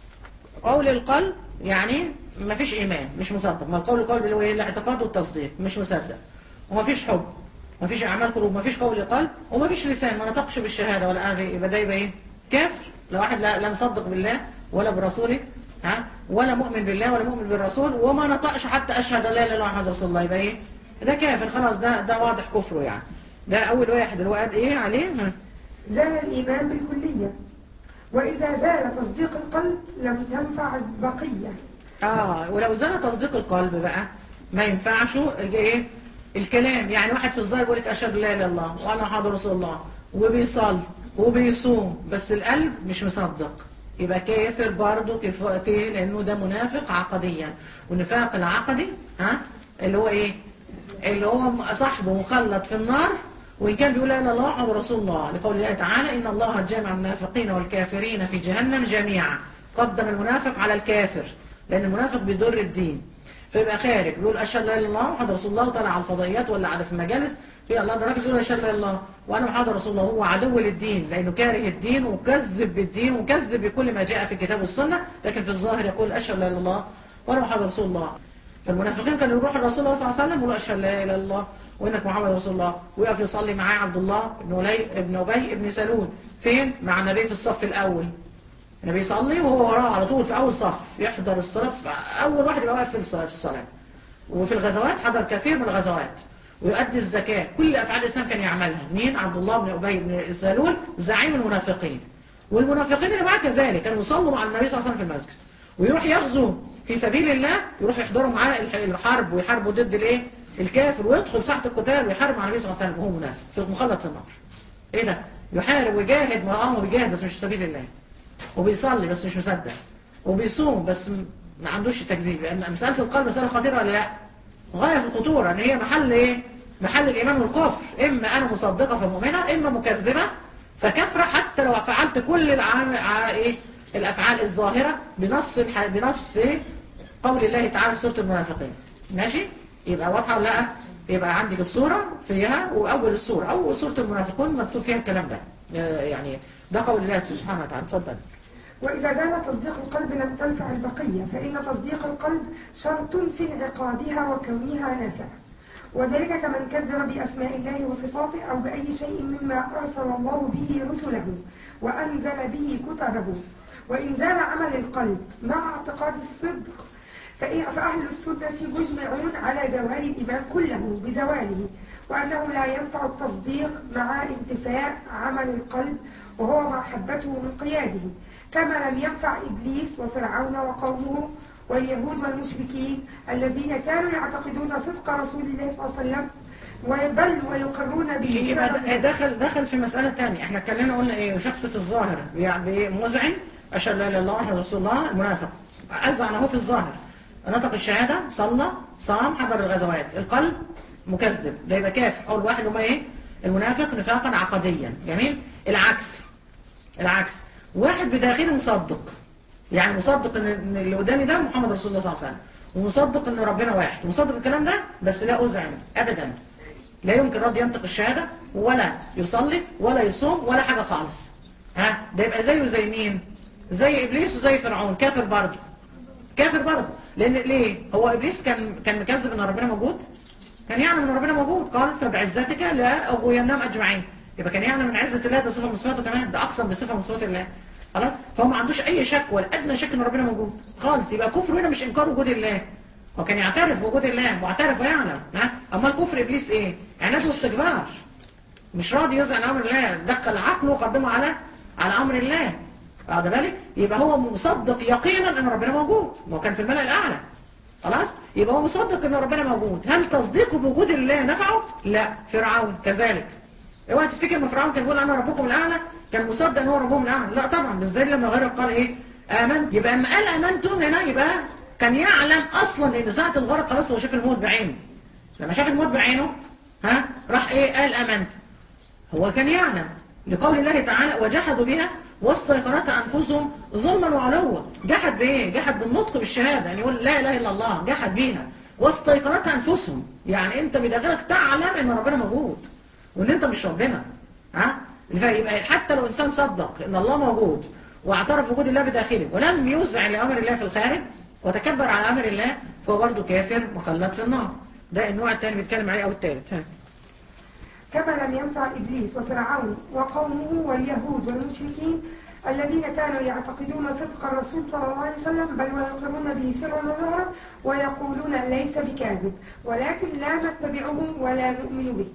قول القلب يعني ما فيش ايمان مش مصدق ما القول القلب اللي هو ايه الاعتقاد والتصديق مش مصدق وما فيش حب ما فيش اعمال قلوب ما فيش قول قلب وما فيش لسان ما نطقش بالشهاده ولا قال يبقى ده يبقى ايه كافر لو واحد لا, لا مصدق بالله ولا برسوله ها ولا مؤمن بالله ولا مؤمن بالرسول وما نطقش حتى اشهد ان لا اله الا الله محمد رسول الله يبقى ايه ده كافر خلاص ده ده واضح كفره يعني ده اول واحد اللي هو قال ايه عليه ها زال الإيمان بالكلية وإذا زال تصديق القلب لم تنفع البقية اه ولو زال تصديق القلب بقى ما ينفعش ايه الكلام يعني واحد في الظاهر بيقول لك اشهد لا اله الا الله وانا محمد رسول الله وبيصلي وبيصوم بس القلب مش مصدق يبقى كافر برضه كيف كي- لانه ده منافق عقديا والنفاق العقدي ها اللي هو ايه اللي هو صاحبه مخلد في النار وإن كان بيقول لا إله إلا الله محمد رسول الله لقول الله تعالى إن الله جامع المنافقين والكافرين في جهنم جميعا قدم المنافق على الكافر لأن المنافق بيضر الدين فيبقى خارج بيقول أشهد لا إله إلا الله محمد رسول الله وطلع على الفضائيات ولا على في المجالس في الله ده راجل بيقول أشهد لا إله إلا الله وأنا محمد رسول الله هو عدو للدين لأنه كاره الدين وكذب بالدين وكذب بكل ما جاء في الكتاب والسنة لكن في الظاهر يقول أشهد لا إله إلا الله وأنا محمد رسول الله فالمنافقين كانوا يروحوا لرسول الله صلى الله عليه وسلم ويقولوا اشهد لا اله الا الله وانك محمد رسول الله ويقف يصلي معاه عبد الله بن ولي بن ابي بن سلول فين مع النبي في الصف الاول النبي يصلي وهو وراه على طول في اول صف يحضر الصف اول واحد يبقى واقف في الص- في الصلاه وفي الغزوات حضر كثير من الغزوات ويؤدي الزكاة كل أفعال الإسلام كان يعملها مين عبد الله بن أبي بن سلول زعيم المنافقين والمنافقين اللي معاه كذلك كانوا يصلوا مع النبي صلى الله عليه وسلم في المسجد ويروح يغزو في سبيل الله يروح يحضروا معاه الح- الحرب ويحاربوا ضد الايه الكافر ويدخل ساحة القتال ويحارب مع النبي صلى الله عليه وسلم وهو منافق في مخلط في النار ايه ده يحارب ويجاهد ما اه هو بيجاهد بس مش في سبيل الله وبيصلي بس مش مصدق وبيصوم بس م- ما عندوش تكذيب لان مسألة القلب مسألة خطيرة ولا لا غاية في الخطورة ان هي محل ايه محل الايمان والكفر اما انا مصدقة فمؤمنة اما مكذبة فكفرة حتى لو فعلت كل العام ع- ايه الافعال الظاهرة بنص الح... بنص إيه؟ قول الله تعالى في سورة المنافقين ماشي يبقى واضحة ولا لا يبقى عندك الصورة فيها وأول الصورة أو سورة المنافقون مكتوب فيها الكلام ده آه، يعني ده قول الله سبحانه وتعالى اتفضل وإذا زال تصديق القلب لم تنفع البقية فإن تصديق القلب شرط في انعقادها وكونها نافعة وذلك كمن كذب بأسماء الله وصفاته أو بأي شيء مما أرسل الله به رسله وأنزل به كتبه وإن زال عمل القلب مع اعتقاد الصدق فإيه- فأهل السنة مجمعون على زوال الإيمان كله بزواله وأنه لا ينفع التصديق مع انتفاء عمل القلب وهو محبته من قياده كما لم ينفع إبليس وفرعون وقومه واليهود والمشركين الذين كانوا يعتقدون صدق رسول الله صلى الله عليه وسلم بل ويقرون به يبقى ده- دخل دخل في مسألة تانية احنا اتكلمنا قلنا ايه شخص في الظاهر يعني مذعن أشهد لا إله إلا الله محمد رسول الله المنافق أذعن أهو في الظاهر نطق الشهادة صلى صام حضر الغزوات القلب مكذب ده يبقى كافر أول واحد هما ايه المنافق نفاقا عقديا جميل العكس العكس واحد بداخله مصدق يعني مصدق ان إن اللي قدامي ده محمد رسول الله صلى الله عليه وسلم ومصدق ان ربنا واحد ومصدق الكلام ده بس لا أذعن أبدا لا يمكن رد ينطق الشهادة ولا يصلي ولا يصوم ولا حاجة خالص ها ده يبقى زيه زي مين زي إبليس وزي فرعون كافر برضه كافر برضه لأن ليه هو إبليس كان كان مكذب إن ربنا موجود كان يعلم إن ربنا موجود قال فبعزتك لا أغوينهم أجمعين يبقى كان يعلم من عزة الله ده صفة من صفاته كمان ده أقسم بصفة من صفات الله خلاص فهو ما عندوش أي شك ولا أدنى شك إن ربنا موجود خالص يبقى كفره هنا مش إنكار وجود الله هو كان يعترف بوجود الله معترف ويعلم ها اما الكفر ابليس ايه يعني نفسه استكبار مش راضي يزعل امر الله دخل عقله وقدمه على على امر الله واخد بالك يبقى هو مصدق يقينا ان ربنا موجود ما هو كان في الملأ الاعلى خلاص يبقى هو مصدق ان ربنا موجود هل تصديقه بوجود الله نفعه لا فرعون كذلك اوعى تفتكر ان فرعون كان بيقول انا ربكم الاعلى كان مصدق ان هو ربهم الاعلى لا طبعا ازاي لما غير قال ايه امن يبقى اما قال امنتم هنا يبقى كان يعلم اصلا ان ساعه الغرق خلاص هو شاف الموت بعينه لما شاف الموت بعينه ها راح ايه قال امنت هو كان يعلم لقول الله تعالى وجحدوا بها واستيقنتها انفسهم ظلما وعلوا جحد بايه جحد بالنطق بالشهاده يعني يقول لا اله الا الله جحد بيها واستيقنتها انفسهم يعني انت بداخلك تعلم ان ربنا موجود وان انت مش ربنا ها فيبقى حتى لو انسان صدق ان الله موجود واعترف بوجود الله بداخله ولم يزع لامر الله في الخارج وتكبر على امر الله فهو برضه كافر مخلد في النار ده النوع الثاني بيتكلم عليه او الثالث ها كما لم ينفع إبليس وفرعون وقومه واليهود والمشركين الذين كانوا يعتقدون صدق الرسول صلى الله عليه وسلم بل ويقرون به سرا وجهرا ويقولون ليس بكاذب ولكن لا نتبعه ولا نؤمن به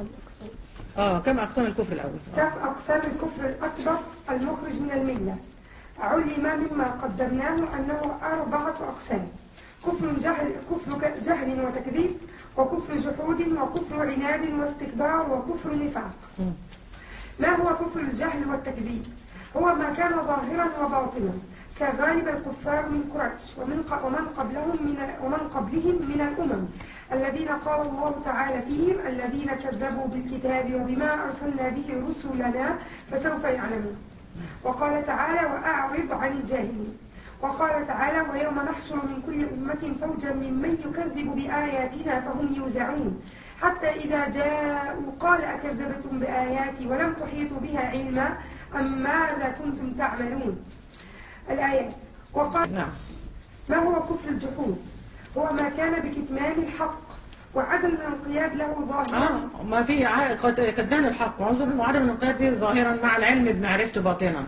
اه كم اقسام الكفر الاول كم أقسام الكفر الأكبر المخرج من الملة علم مما قدمناه أنه أربعة أقسام كفر جهل, كفر جهل وتكذيب وكفر جحود وكفر عناد واستكبار وكفر نفاق مم. ما هو كفر الجهل والتكذيب هو ما كان ظاهرا وباطنا كغالب الكفار من قريش ومن ق- ومن قبلهم من ومن قبلهم من الأمم الذين قال الله تعالى فيهم الذين كذبوا بالكتاب وبما أرسلنا به رسلنا فسوف يعلمون وقال تعالى وأعرض عن الجاهلين وقال تعالى ويوم نحشر من كل أمة فوجا ممن يكذب بآياتنا فهم يوزعون حتى إذا جاءوا قال أكذبتم بآياتي ولم تحيطوا بها علما أم ماذا كنتم تعملون الآيات وقال نعم ما هو كفر الجحود هو ما كان بكتمان الحق وعدم الانقياد له ظاهرا اه ما في ع- قد- كدان الحق عذر وعدم الانقياد به ظاهرا مع العلم بمعرفته باطنا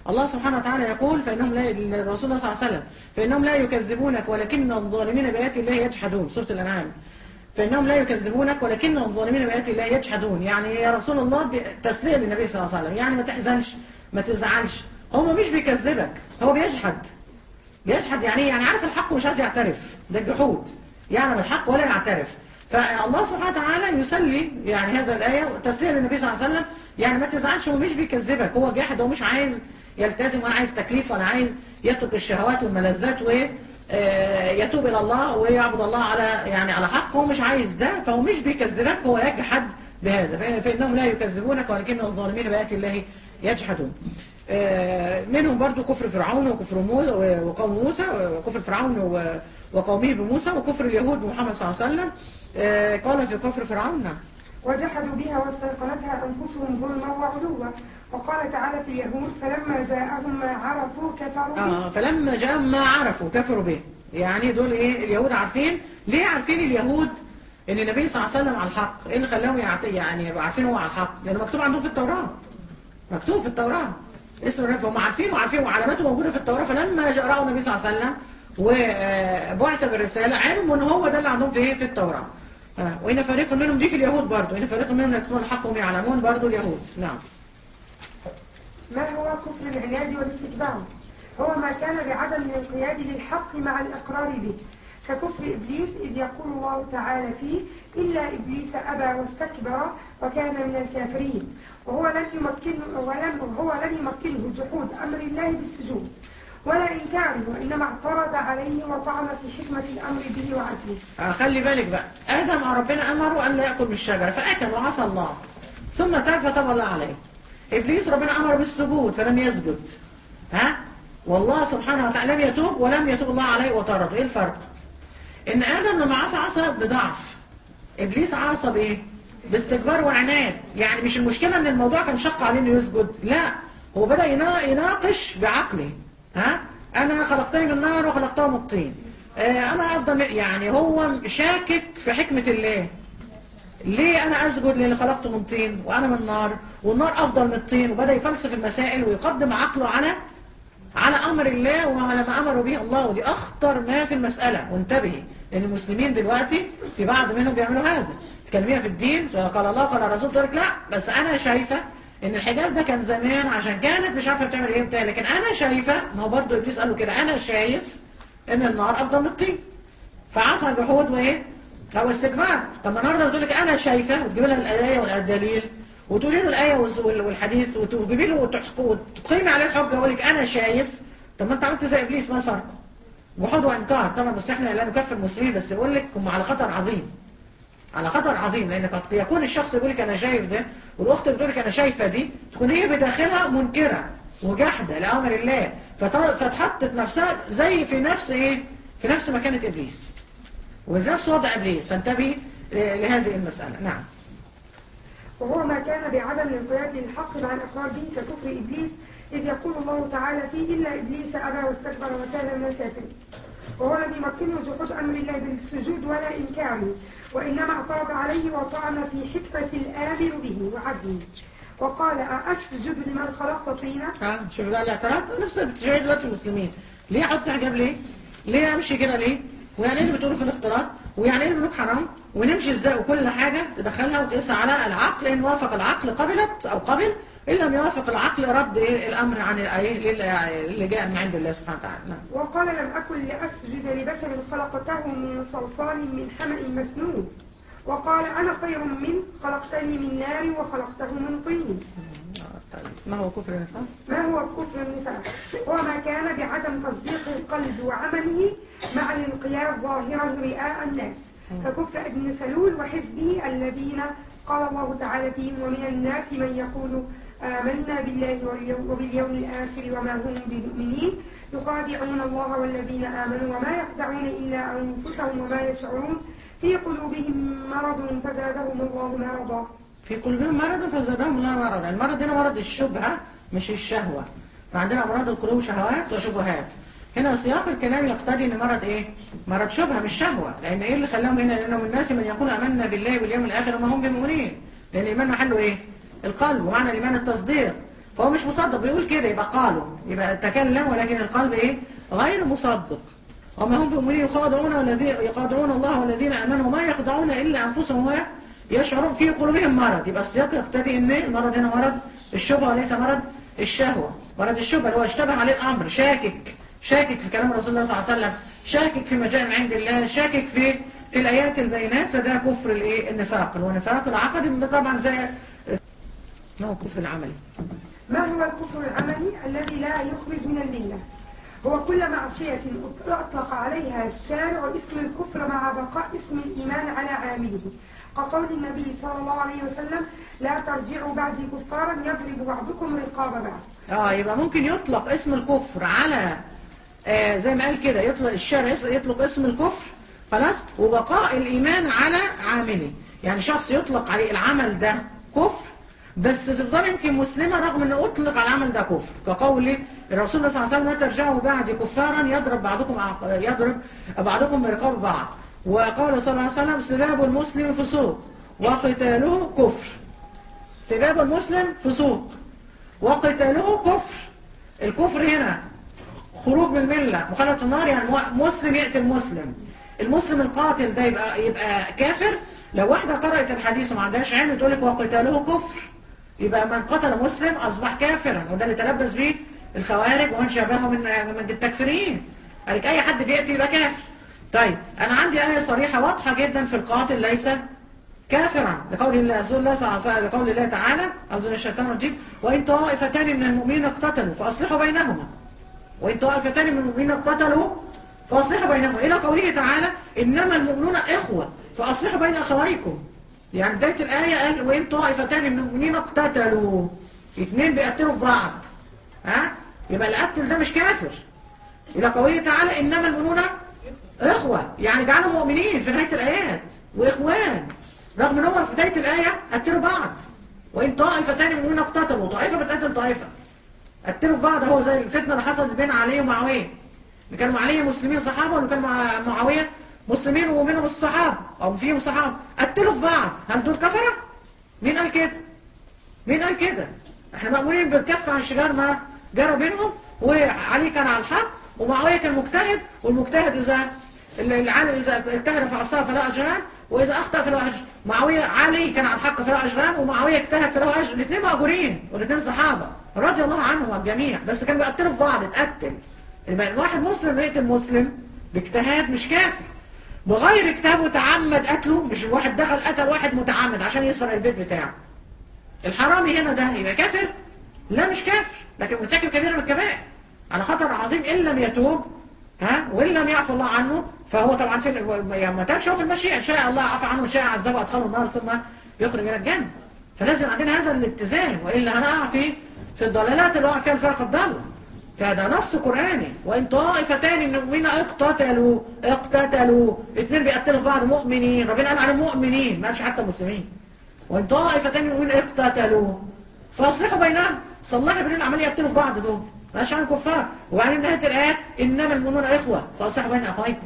الله سبحانه وتعالى يقول فإنهم لا الرسول صلى الله عليه وسلم فإنهم لا يكذبونك ولكن الظالمين بآيات الله يجحدون سورة الأنعام فإنهم لا يكذبونك ولكن الظالمين بآيات الله يجحدون يعني يا رسول الله ب- تسلية للنبي صلى الله عليه وسلم يعني ما تحزنش ما تزعلش هو مش بيكذبك هو بيجحد بيجحد يعني إيه؟ يعني عارف الحق ومش عايز يعترف ده الجحود يعلم الحق ولا يعترف فالله سبحانه وتعالى يسلي يعني هذا الآية تسلية للنبي صلى الله عليه وسلم يعني ما تزعلش هو مش بيكذبك هو جاحد هو مش عايز يلتزم ولا عايز تكليف ولا عايز يترك الشهوات والملذات و آه، يتوب الى الله ويعبد الله على يعني على حق هو مش عايز ده فهو مش بيكذبك هو يجحد بهذا فإن- فانهم لا يكذبونك ولكن الظالمين بآيات الله يجحدون آه، منهم برضو كفر فرعون وكفر موسى وقوم موسى وكفر فرعون و- وقومه بموسى وكفر اليهود بمحمد صلى الله عليه وسلم آه، قال في كفر فرعون نعم وجحدوا بها واستيقنتها أنفسهم ظلما وعلوا وقال تعالى في اليهود فلما جاءهم ما عرفوا كفروا به آه فلما جاء ما عرفوا كفروا به يعني دول ايه اليهود عارفين ليه عارفين اليهود ان النبي صلى الله عليه وسلم على الحق ايه اللي خلاهم يعت- يعني يبقوا عارفين هو على الحق لانه مكتوب عندهم في التوراة مكتوب في التوراة اسم النبي فهم عارفين وعارفين وعلاماته موجودة في التوراة فلما جاء رأوا النبي صلى الله عليه وسلم وبعث بالرسالة علموا ان هو ده اللي عندهم في ايه في التوراة آه، وإن فريق منهم دي في اليهود برضو إن فريق منهم يكتمون الحق وهم يعلمون برضو اليهود نعم ما هو كفر العناد والاستكبار هو ما كان بعدم الانقياد للحق مع الإقرار به ككفر إبليس إذ يقول الله تعالى فيه إلا إبليس أبى واستكبر وكان من الكافرين وهو لم يمكنه ولم هو لم يمكنه جحود أمر الله بالسجود ولا إنكاره وإنما اعترض عليه وطعن في حكمة الأمر به وعدله آه، خلي بالك بقى آدم ربنا أمره أن لا يأكل من الشجرة فأكل وعصى الله ثم تاب فتاب الله عليه إبليس ربنا أمره بالسجود فلم يسجد ها والله سبحانه وتعالى لم يتوب ولم يتوب الله عليه وطرده إيه الفرق إن آدم لما عصى عصى بضعف إبليس عصى بإيه باستكبار وعناد يعني مش المشكلة إن الموضوع كان شق عليه إنه يسجد لا هو بدأ ينا- يناقش بعقله ها أنا خلقتني من نار وخلقته من الطين آه، أنا أفضل يعني هو شاكك في حكمة الله ليه انا اسجد للي خلقته من طين وانا من نار والنار افضل من الطين وبدا يفلسف المسائل ويقدم عقله على على امر الله وعلى ما امر به الله ودي اخطر ما في المساله وانتبهي لان المسلمين دلوقتي في بعض منهم بيعملوا هذا تكلميها في الدين قال الله قال الرسول تقول لك لا بس انا شايفه ان الحجاب ده كان زمان عشان كانت مش عارفه بتعمل ايه بتاع لكن انا شايفه ما هو برضه ابليس قال له كده انا شايف ان النار افضل من الطين فعصى جحود وايه او استكبار طب ما النهارده بتقول لك انا شايفه وتجيب لها الايه والدليل وتقولي له الايه والس- وال- والحديث وت- وتجيبي له وتحك- وتقيمي عليه الحجه ويقول لك انا شايف طب ما انت عملت زي ابليس ما الفرق جحود وانكار طبعا بس احنا لا نكفر المسلمين بس بقول لك هم على خطر عظيم على خطر عظيم لان قد يكون الشخص يقول لك انا شايف ده والاخت بتقول لك انا شايفه دي تكون هي بداخلها منكره وجحده لامر الله فت- فتحطت نفسها زي في نفس ايه في نفس مكانه ابليس وفي نفس وضع ابليس فانتبهي ل- لهذه المساله نعم وهو ما كان بعدم الانقياد للحق مع الإقرار به ككفر إبليس إذ يقول الله تعالى فيه إلا إبليس أبى واستكبر وكان من الكافرين وهو لم يمكنه جحود أمر الله بالسجود ولا إنكاره وإنما اعترض عليه وطعن في حكمة الآمر به وعدله وقال أأسجد لمن خلقت طينا ها شوف بقى الاعتراض نفس اللي بتشاهد دلوقتي المسلمين ليه احط حجاب ليه ليه امشي كده ليه ويعني ايه اللي بتقولوا في الاختلاط ويعني ايه البنوك حرام ونمشي ازاي وكل حاجه تدخلها وتقيسها على العقل ان وافق العقل قبلت او قبل ان لم يوافق العقل رد ايه الامر عن الايه لل- اللي جاء من عند الله سبحانه وتعالى نعم وقال لم أكن لأسجد لبشر خلقته من صلصال من حمأ مسنون وقال أنا خير من خلقتني من نار وخلقته من طين آه، طيب ما هو كفر النفاق ما هو كفر النفاق هو ما كان بعدم تصديق القلب وعمله مع الانقياد ظاهرا رئاء الناس ككفر ابن سلول وحزبه الذين قال الله تعالى فيهم ومن الناس من يقول آمنا بالله واليوم- وباليوم الآخر وما هم بمؤمنين يخادعون الله والذين آمنوا وما يخدعون إلا أنفسهم وما يشعرون في قلوبهم مرض فزادهم الله مرضا في قلوبهم مرض فزادهم الله مرضا المرض هنا مرض الشبهة مش الشهوة فعندنا أمراض القلوب شهوات وشبهات هنا سياق الكلام يقتضي ان مرض ايه مرض شبهة مش شهوة لان ايه اللي خلاهم هنا لانه من الناس من يقول امنا بالله واليوم الاخر وما هم بمؤمنين لان الايمان محله ايه القلب ومعنى الايمان التصديق فهو مش مصدق بيقول كده يبقى قالوا يبقى تكلم ولكن القلب ايه غير مصدق وما هم بمؤمنين يخادعون والذين يخادعون الله والذين امنوا ما يخدعون الا انفسهم وما يشعرون في قلوبهم مرض يبقى السياق يقتضي ان المرض هنا مرض الشبهه وليس مرض الشهوه مرض الشبهه اللي هو اشتبه عليه الامر شاكك شاكك في كلام رسول الله صلى الله عليه وسلم شاكك في ما جاء من عند الله شاكك في في الايات البينات فده كفر الايه النفاق والنفاق العقدي طبعا زي ما هو كفر العملي ما هو الكفر العملي الذي لا يخرج من الملة هو كل معصية أطلق عليها الشارع اسم الكفر مع بقاء اسم الإيمان على عامله كقول النبي صلى الله عليه وسلم لا ترجعوا بعدي كفارا يضرب بعضكم رقاب بعض اه يبقى ممكن يطلق اسم الكفر على آه زي ما قال كده يطلق الشارع يس- يطلق اسم الكفر خلاص وبقاء الإيمان على عامله يعني شخص يطلق عليه العمل ده كفر بس تفضل انت مسلمة رغم ان اطلق على العمل ده كفر كقول الرسول صلى الله عليه وسلم لا ترجعوا بعد كفارا يضرب بعضكم أعق- يضرب بعضكم برقاب بعض وقال صلى الله عليه وسلم سباب المسلم فسوق وقتاله كفر سباب المسلم فسوق وقتاله كفر الكفر هنا خروج من الملة مخالفة النار يعني مو- مسلم يقتل مسلم المسلم القاتل ده يبقى يبقى كافر لو واحدة قرأت الحديث وما عندهاش علم تقول لك وقتاله كفر يبقى من قتل مسلم أصبح كافرا وده اللي تلبس به الخوارج ومن شابهه من من التكفيريين قال لك أي حد بيقتل يبقى كافر طيب أنا عندي آية صريحة واضحة جدا في القاتل ليس كافرا لقول الله رسول الله صلى الله عليه وسلم لقول الله تعالى أظن الشيطان الرجيم وإن طائفتان من المؤمنين اقتتلوا فأصلحوا بينهما وإن طائفتان من المؤمنين اقتتلوا فأصلحوا بينهما إلى قوله تعالى إنما المؤمنون إخوة فأصلحوا بين أخويكم يعني بداية الآية قال وإن طائفتان من المؤمنين اقتتلوا اثنين بيقتلوا في بعض ها يبقى القتل ده مش كافر إلى قوله تعالى إنما المؤمنون إخوة يعني جعلوا مؤمنين في نهاية الآيات وإخوان رغم إن هو في بداية الآية قتلوا بعض وإن طائفتان من المؤمنين اقتتلوا طائفة بتقتل طائفة قتلوا في بعض هو زي الفتنة اللي حصلت بين علي ومعاوية اللي كانوا مع علي مسلمين صحابة واللي كانوا مع معاوية مسلمين ومنهم الصحابة أو فيهم صحابة قتلوا في بعض هل دول كفرة؟ مين قال كده؟ مين قال كده؟ احنا مأمورين بالكف عن شجار ما جرى بينهم وعلي كان على الحق ومعاوية كان مجتهد والمجتهد إذا العالم إذا اجتهد فأصاب فلا أجران وإذا أخطأ فلا أجر معاوية علي كان على الحق فلا أجران ومعاوية اجتهد فله أجر الاثنين مأجورين والاثنين صحابة رضي الله عنهم الجميع بس كانوا بيقتلوا في بعض اتقتل يبقى الواحد مسلم يقتل مسلم باجتهاد مش كافر بغير كتاب وتعمد قتله مش واحد دخل قتل واحد متعمد عشان يسرق البيت بتاعه الحرامي هنا ده يبقى كافر لا مش كافر لكن مرتكب كبيرة من الكبائر على خطر عظيم إن لم يتوب ها وإن لم يعفو الله عنه فهو طبعا في يعني ما تابش هو في المشيئة إن شاء الله عفى عنه إن شاء عذبه أدخله النار ثم يخرج إلى الجنة فلازم عندنا هذا الاتزان وإلا هنقع في في الضلالات اللي وقع فيها الفرق الضالة فهذا نص قرآني وإن طائفتان من المؤمنين اقتتلوا اقتتلوا اثنين بيقتلوا في بعض مؤمنين ربنا قال على مؤمنين ما قالش حتى مسلمين وإن طائفتان من المؤمنين اقتتلوا فأصلحوا بينهم صلحوا بين العملية يقتلوا في بعض دول ماشي عن كفار وبعدين نهاية الآيات إنما المؤمنون إخوة فأصلحوا بين أخويكم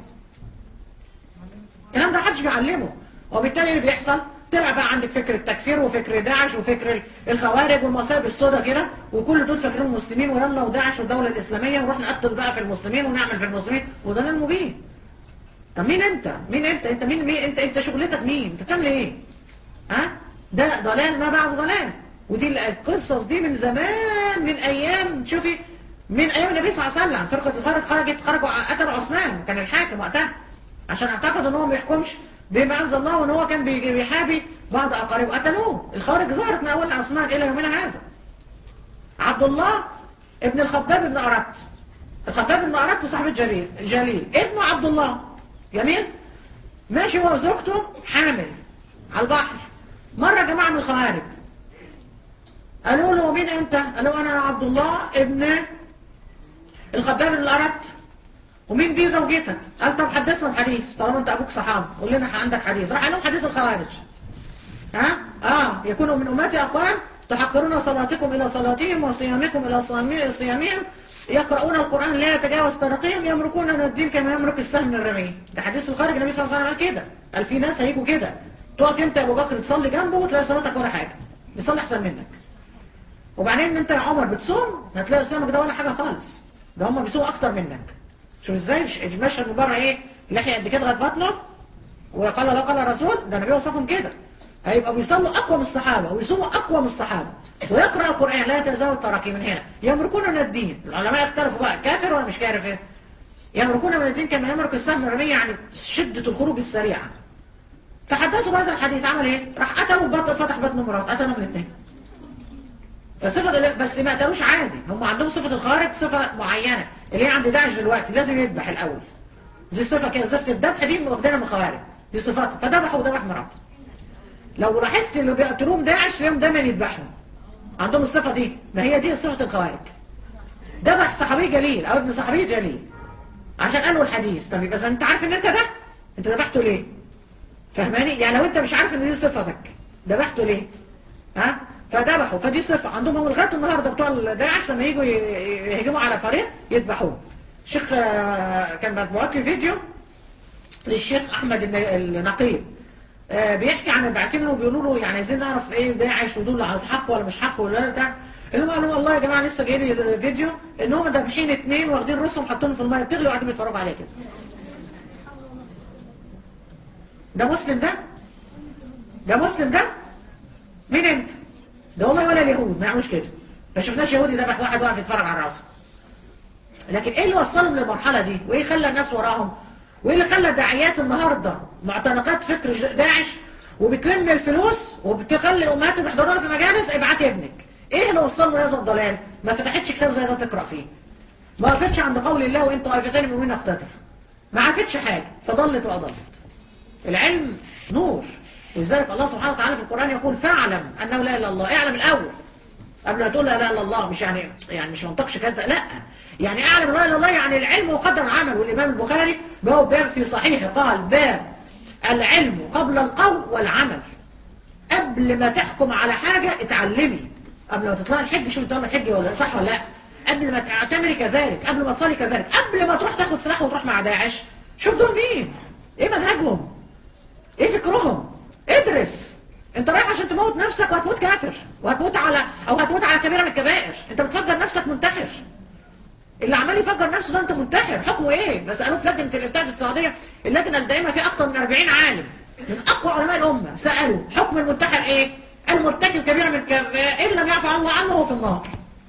الكلام ده محدش بيعلمه وبالتالي اللي بيحصل طلع بقى عندك فكر التكفير وفكر داعش وفكر الخوارج والمصائب السوداء كده وكل دول فاكرين مسلمين ويلا وداعش والدولة الإسلامية ونروح نقتل بقى في المسلمين ونعمل في المسلمين وضلال مبين طب مين انت مين انت انت مين, مين انت انت شغلتك مين انت بتعمل ايه ها ده ضلال ما بعد ضلال ودي القصص دي من زمان من ايام شوفي من ايام النبي صلى الله عليه وسلم فرقه الخارج خرجت خرجوا قتلوا عثمان كان الحاكم وقتها عشان اعتقدوا ان هو ما يحكمش بما انزل الله وان هو كان بيجي- بيحابي بعض اقاربه قتلوه الخوارج ظهرت من اول عثمان الى يومنا هذا عبد الله ابن الخباب بن أردت الخباب بن أردت صاحب الجليل جليل ابنه عبد الله جميل ماشي هو وزوجته حامل على البحر مرة جماعة من الخوارج قالوا له مين انت قالوا انا عبد الله ابن الخباب بن الأردت ومين دي زوجتك قال طب حدثنا بحديث طالما انت ابوك صحابي قول لنا عندك حديث راح قال لهم حديث الخوارج ها اه يكون من امتي اقوام تحقرون صلاتكم الى صلاتهم وصيامكم الى صيامي- صيامهم يقرؤون القران لا يتجاوز ترقيهم يمركون من الدين كما يمرك السهم من الرمي ده حديث الخارج النبي صلى الله عليه وسلم قال كده قال في ناس هيجوا كده تقف انت يا ابو بكر تصلي جنبه وتلاقي صلاتك ولا حاجه بيصلي احسن منك وبعدين انت يا عمر بتصوم هتلاقي اسلامك ده ولا حاجه خالص ده هم بيصوموا اكتر منك شوف ازاي مش- المشهد من بره ايه لحيه قد كده لغايه بطنه وقال لا قال الرسول ده النبي وصفهم كده هيبقى بيصلوا اقوى من الصحابه ويصوموا اقوى من الصحابه ويقرا القران لا يتزاوج تراكي من هنا يمركون من الدين العلماء اختلفوا بقى كافر ولا مش كافر يمركون من الدين كما يمرك السهم الرمية يعني شدة الخروج السريعة فحدثوا بهذا الحديث عمل ايه؟ راح قتلوا بطن فتح بطن مرات قتلهم الاثنين فصفة ال- بس ما قتلوش عادي هم عندهم صفة الخارج صفة معينة اللي هي عند داعش دلوقتي لازم يذبح الأول دي صفة كده صفة الذبح دي واخدينها من الخوارج دي صفاتها فذبحوا وذبح مراته لو لاحظت اللي بيقتلوهم داعش ليهم دايما يذبحهم عندهم الصفة دي ما هي دي صفة الخوارج ذبح صحابي جليل او ابن صحابي جليل عشان قالوا الحديث طب يبقى إذا انت عارف ان انت ده انت ذبحته ليه فاهماني يعني لو انت مش عارف ان دي صفتك ذبحته ليه ها فذبحوا فدي صفه عندهم هم لغايه النهارده بتوع داعش لما يجوا ي- يهجموا على فريق يذبحوه شيخ آه، كان مطبوعات لي فيديو للشيخ احمد الن- النقيب آه، بيحكي عن البعتين وبيقولوا له يعني عايزين نعرف ايه داعش ودول على حق ولا مش حق ولا بتاع اللي هم قالوا والله يا جماعه لسه جاي لي فيديو ان هم ذابحين اثنين واخدين راسهم حاطينهم في الميه بتغلي وقاعدين بيتفرجوا عليه كده ده مسلم ده ده مسلم ده مين انت ده والله ولا اليهود ما يعملوش كده ما شفناش يهودي ذبح واحد واقف يتفرج على راسه لكن ايه اللي وصلهم للمرحله دي وايه خلى الناس وراهم وايه اللي خلى داعيات النهارده معتنقات فكر ج- داعش وبتلم الفلوس وبتخلي الامهات اللي بيحضروا لها في المجالس ابعتي ابنك ايه اللي وصلهم لهذا الضلال ما فتحتش كتاب زي ده تقرا فيه ما وقفتش عند قول الله وان طائفتين مؤمنين اقتتلوا ما عرفتش حاجه فضلت واضلت العلم نور ولذلك الله سبحانه وتعالى في القرآن يقول فاعلم أنه لا إله إلا الله اعلم الأول قبل ما تقول لا إله إلا الله مش يعني يعني مش منطقش كده لا يعني اعلم لا إله إلا الله يعني العلم وقدر العمل والإمام البخاري باب باب في صحيحه قال باب العلم قبل القول والعمل قبل ما تحكم على حاجة اتعلمي قبل ما تطلعي الحج شوفي طالع الحج ولا صح ولا لا قبل ما تعتمري كذلك قبل ما تصلي كذلك قبل ما تروح تاخد سلاح وتروح مع داعش شوف دول مين ايه منهجهم ايه فكرهم ادرس انت رايح عشان تموت نفسك وهتموت كافر وهتموت على او هتموت على كبيره من الكبائر انت بتفجر نفسك منتحر اللي عمال يفجر نفسه ده انت منتحر حكمه ايه بسالوه في لجنه الافتاء في السعوديه اللجنه الدائمه فيها اكثر من 40 عالم من اقوى علماء الامه سالوا حكم المنتحر ايه المرتكب كبيره من الكبائر ان لم يعفى الله عنه هو في النار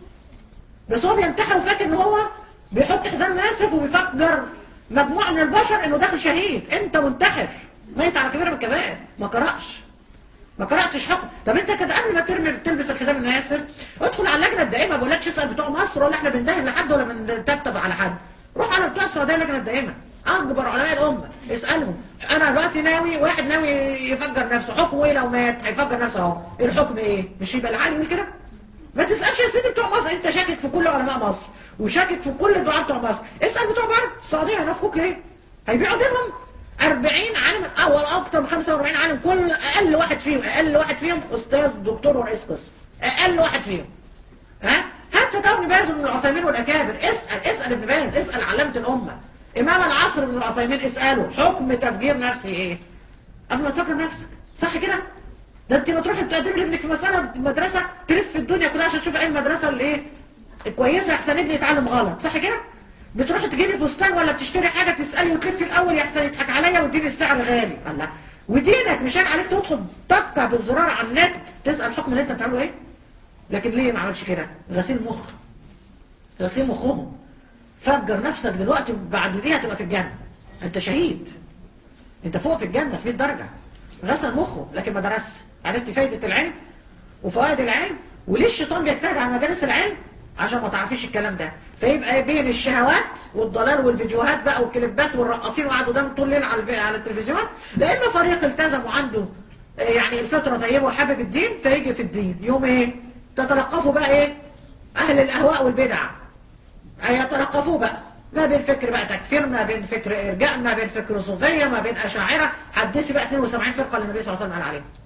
بس هو بينتحر وفاكر ان هو بيحط حزام ناسف وبيفجر مجموعه من البشر انه داخل شهيد انت منتحر ميت على كبيره من الكبائر ما قرأش ما قرأتش حكم طب انت كده قبل ما ترمي تلبس الحزام الناسف ادخل على اللجنه الدائمه ما بقولكش اسال بتوع مصر ولا احنا بندهن لحد ولا بنتبتب على حد روح على بتوع السعوديه اللجنه الدائمه اكبر علماء الامه اسالهم انا دلوقتي ناوي واحد ناوي يفجر نفسه حكمه ايه لو مات هيفجر نفسه اهو الحكم ايه مش يبقى العالي يقول كده ما تسالش يا سيدي بتوع مصر انت شاكك في كل علماء مصر وشاكك في كل الدعاء بتوع مصر اسال بتوع بره السعوديه هينافقوك ليه هيبيعوا دينهم 40 عالم او اكتر من 45 عالم كل اقل واحد فيهم اقل واحد فيهم استاذ دكتور ورئيس قسم اقل واحد فيهم ها هات فتاوى ابن باز وابن العثيمين والاكابر اسال اسال ابن باز اسال علامه الامه امام العصر ابن العثيمين اساله حكم تفجير نفسي ايه قبل ما تفجر نفسك صح كده ده انت بتروحي بتقدمي لابنك في مسألة مدرسة تلف الدنيا كلها عشان تشوف ايه المدرسة اللي ايه الكويسة احسن ابني يتعلم غلط صح كده بتروحي تجيبي فستان ولا بتشتري حاجة تسألي وتلفي الاول يحسن يضحك عليا واديني السعر غالي الله ودينك مش انا عليك تدخل تقع بالزرار على النت تسأل حكم اللي انت بتعمله ايه لكن ليه ما عملش كده غسيل مخ غسيل مخهم فجر نفسك دلوقتي بعد دي هتبقى في الجنة انت شهيد انت فوق في الجنة في 100 درجة غسل مخه لكن ما درس عرفت فايدة العلم وفوائد العلم وليه الشيطان بيجتهد على مجالس العلم عشان ما تعرفيش الكلام ده فيبقى بين الشهوات والضلال والفيديوهات بقى والكليبات والرقاصين وقعدوا قدام طول الليل على الف- على التلفزيون لا اما فريق التزم وعنده آه، يعني الفطره طيبه وحابب الدين فيجي في الدين يوم ايه تتلقفوا بقى ايه اهل الاهواء والبدع هيتلقفوه بقى ما بين فكر بقى تكفير ما بين فكر ارجاء ما بين فكر صوفيه ما بين اشاعره حدثي بقى 72 فرقه اللي النبي صلى الله عليه وسلم قال عليهم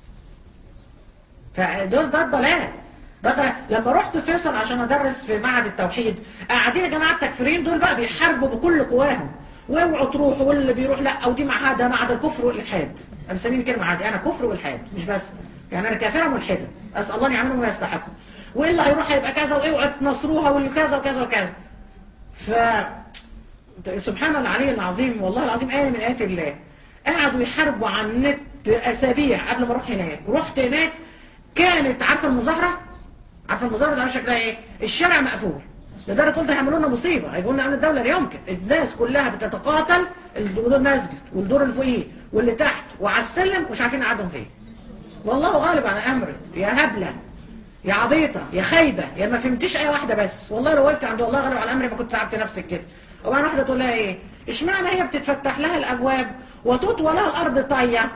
فدول ده الضلال ده الضلال لما رحت فيصل عشان ادرس في معهد التوحيد قاعدين يا جماعه التكفيرين دول بقى بيحاربوا بكل قواهم واوعوا تروحوا واللي بيروح لا او دي معهد ده معهد الكفر والالحاد انا مسميني كلمه عادي انا كفر والحاد مش بس يعني انا كافره ملحده اسال الله ان يعملوا ما يستحقوا وايه اللي هيروح هيبقى كذا واوعوا تنصروها والكذا وكذا وكذا ف سبحان العلي العظيم والله العظيم آية من آيات الله قعدوا يحاربوا عن النت أسابيع قبل ما أروح هناك رحت هناك كانت عارفة المظاهرة عارفة المظاهرة ده شكلها إيه الشارع مقفول لدرجة قلت هيعملوا لنا مصيبة هيقولوا لنا أمن الدولة لا يمكن الناس كلها بتتقاتل الدور المسجد والدور اللي فوقيه واللي تحت وعلى السلم مش عارفين قعدهم فين والله غالب على أمري يا هبلة يا عبيطة يا خايبة يا ما فهمتيش أي واحدة بس والله لو وقفت عند والله غالب على أمري ما كنت تعبت نفسك كده وبعدين واحدة تقول لها إيه اشمعنى هي بتتفتح لها الأبواب وتطوى لها الأرض طية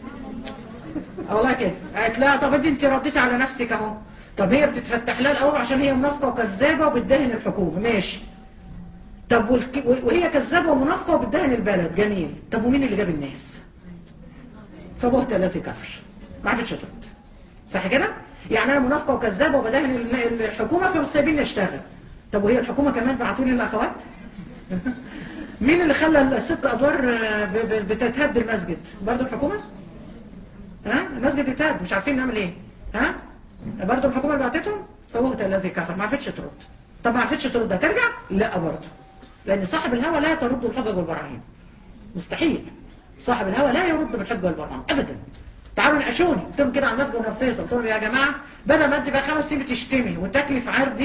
والله كده قالت لها طب انت انت رديتي على نفسك اهو طب هي بتتفتح لها الأبواب عشان هي منافقة وكذابة وبتدهن الحكومة ماشي طب والك... وهي كذابة ومنافقة وبتدهن البلد جميل طب ومين اللي جاب الناس فبهت الذي كفر ما عرفتش ترد صح كده يعني انا منافقه وكذابه وبدهن الحكومه فسايبيني اشتغل طب وهي الحكومه كمان بعتوا لي الاخوات مين اللي خلى الست ادوار ب- ب- بتتهد المسجد برضه الحكومه ها المسجد بيتهد مش عارفين نعمل ايه ها برضه الحكومه اللي بعتتهم فبهت الذي كفر ما عرفتش ترد طب ما عرفتش ترد هترجع لا برضه لان صاحب الهوى لا ترد الحجج والبراهين مستحيل صاحب الهوى لا يرد بالحجه والبرهان ابدا تعالوا ناقشوني قلت لهم كده على المسجد والنفاذ قلت لهم يا جماعه بدل ما انت بقى خمس سنين بتشتمي وتاكلي في عرضي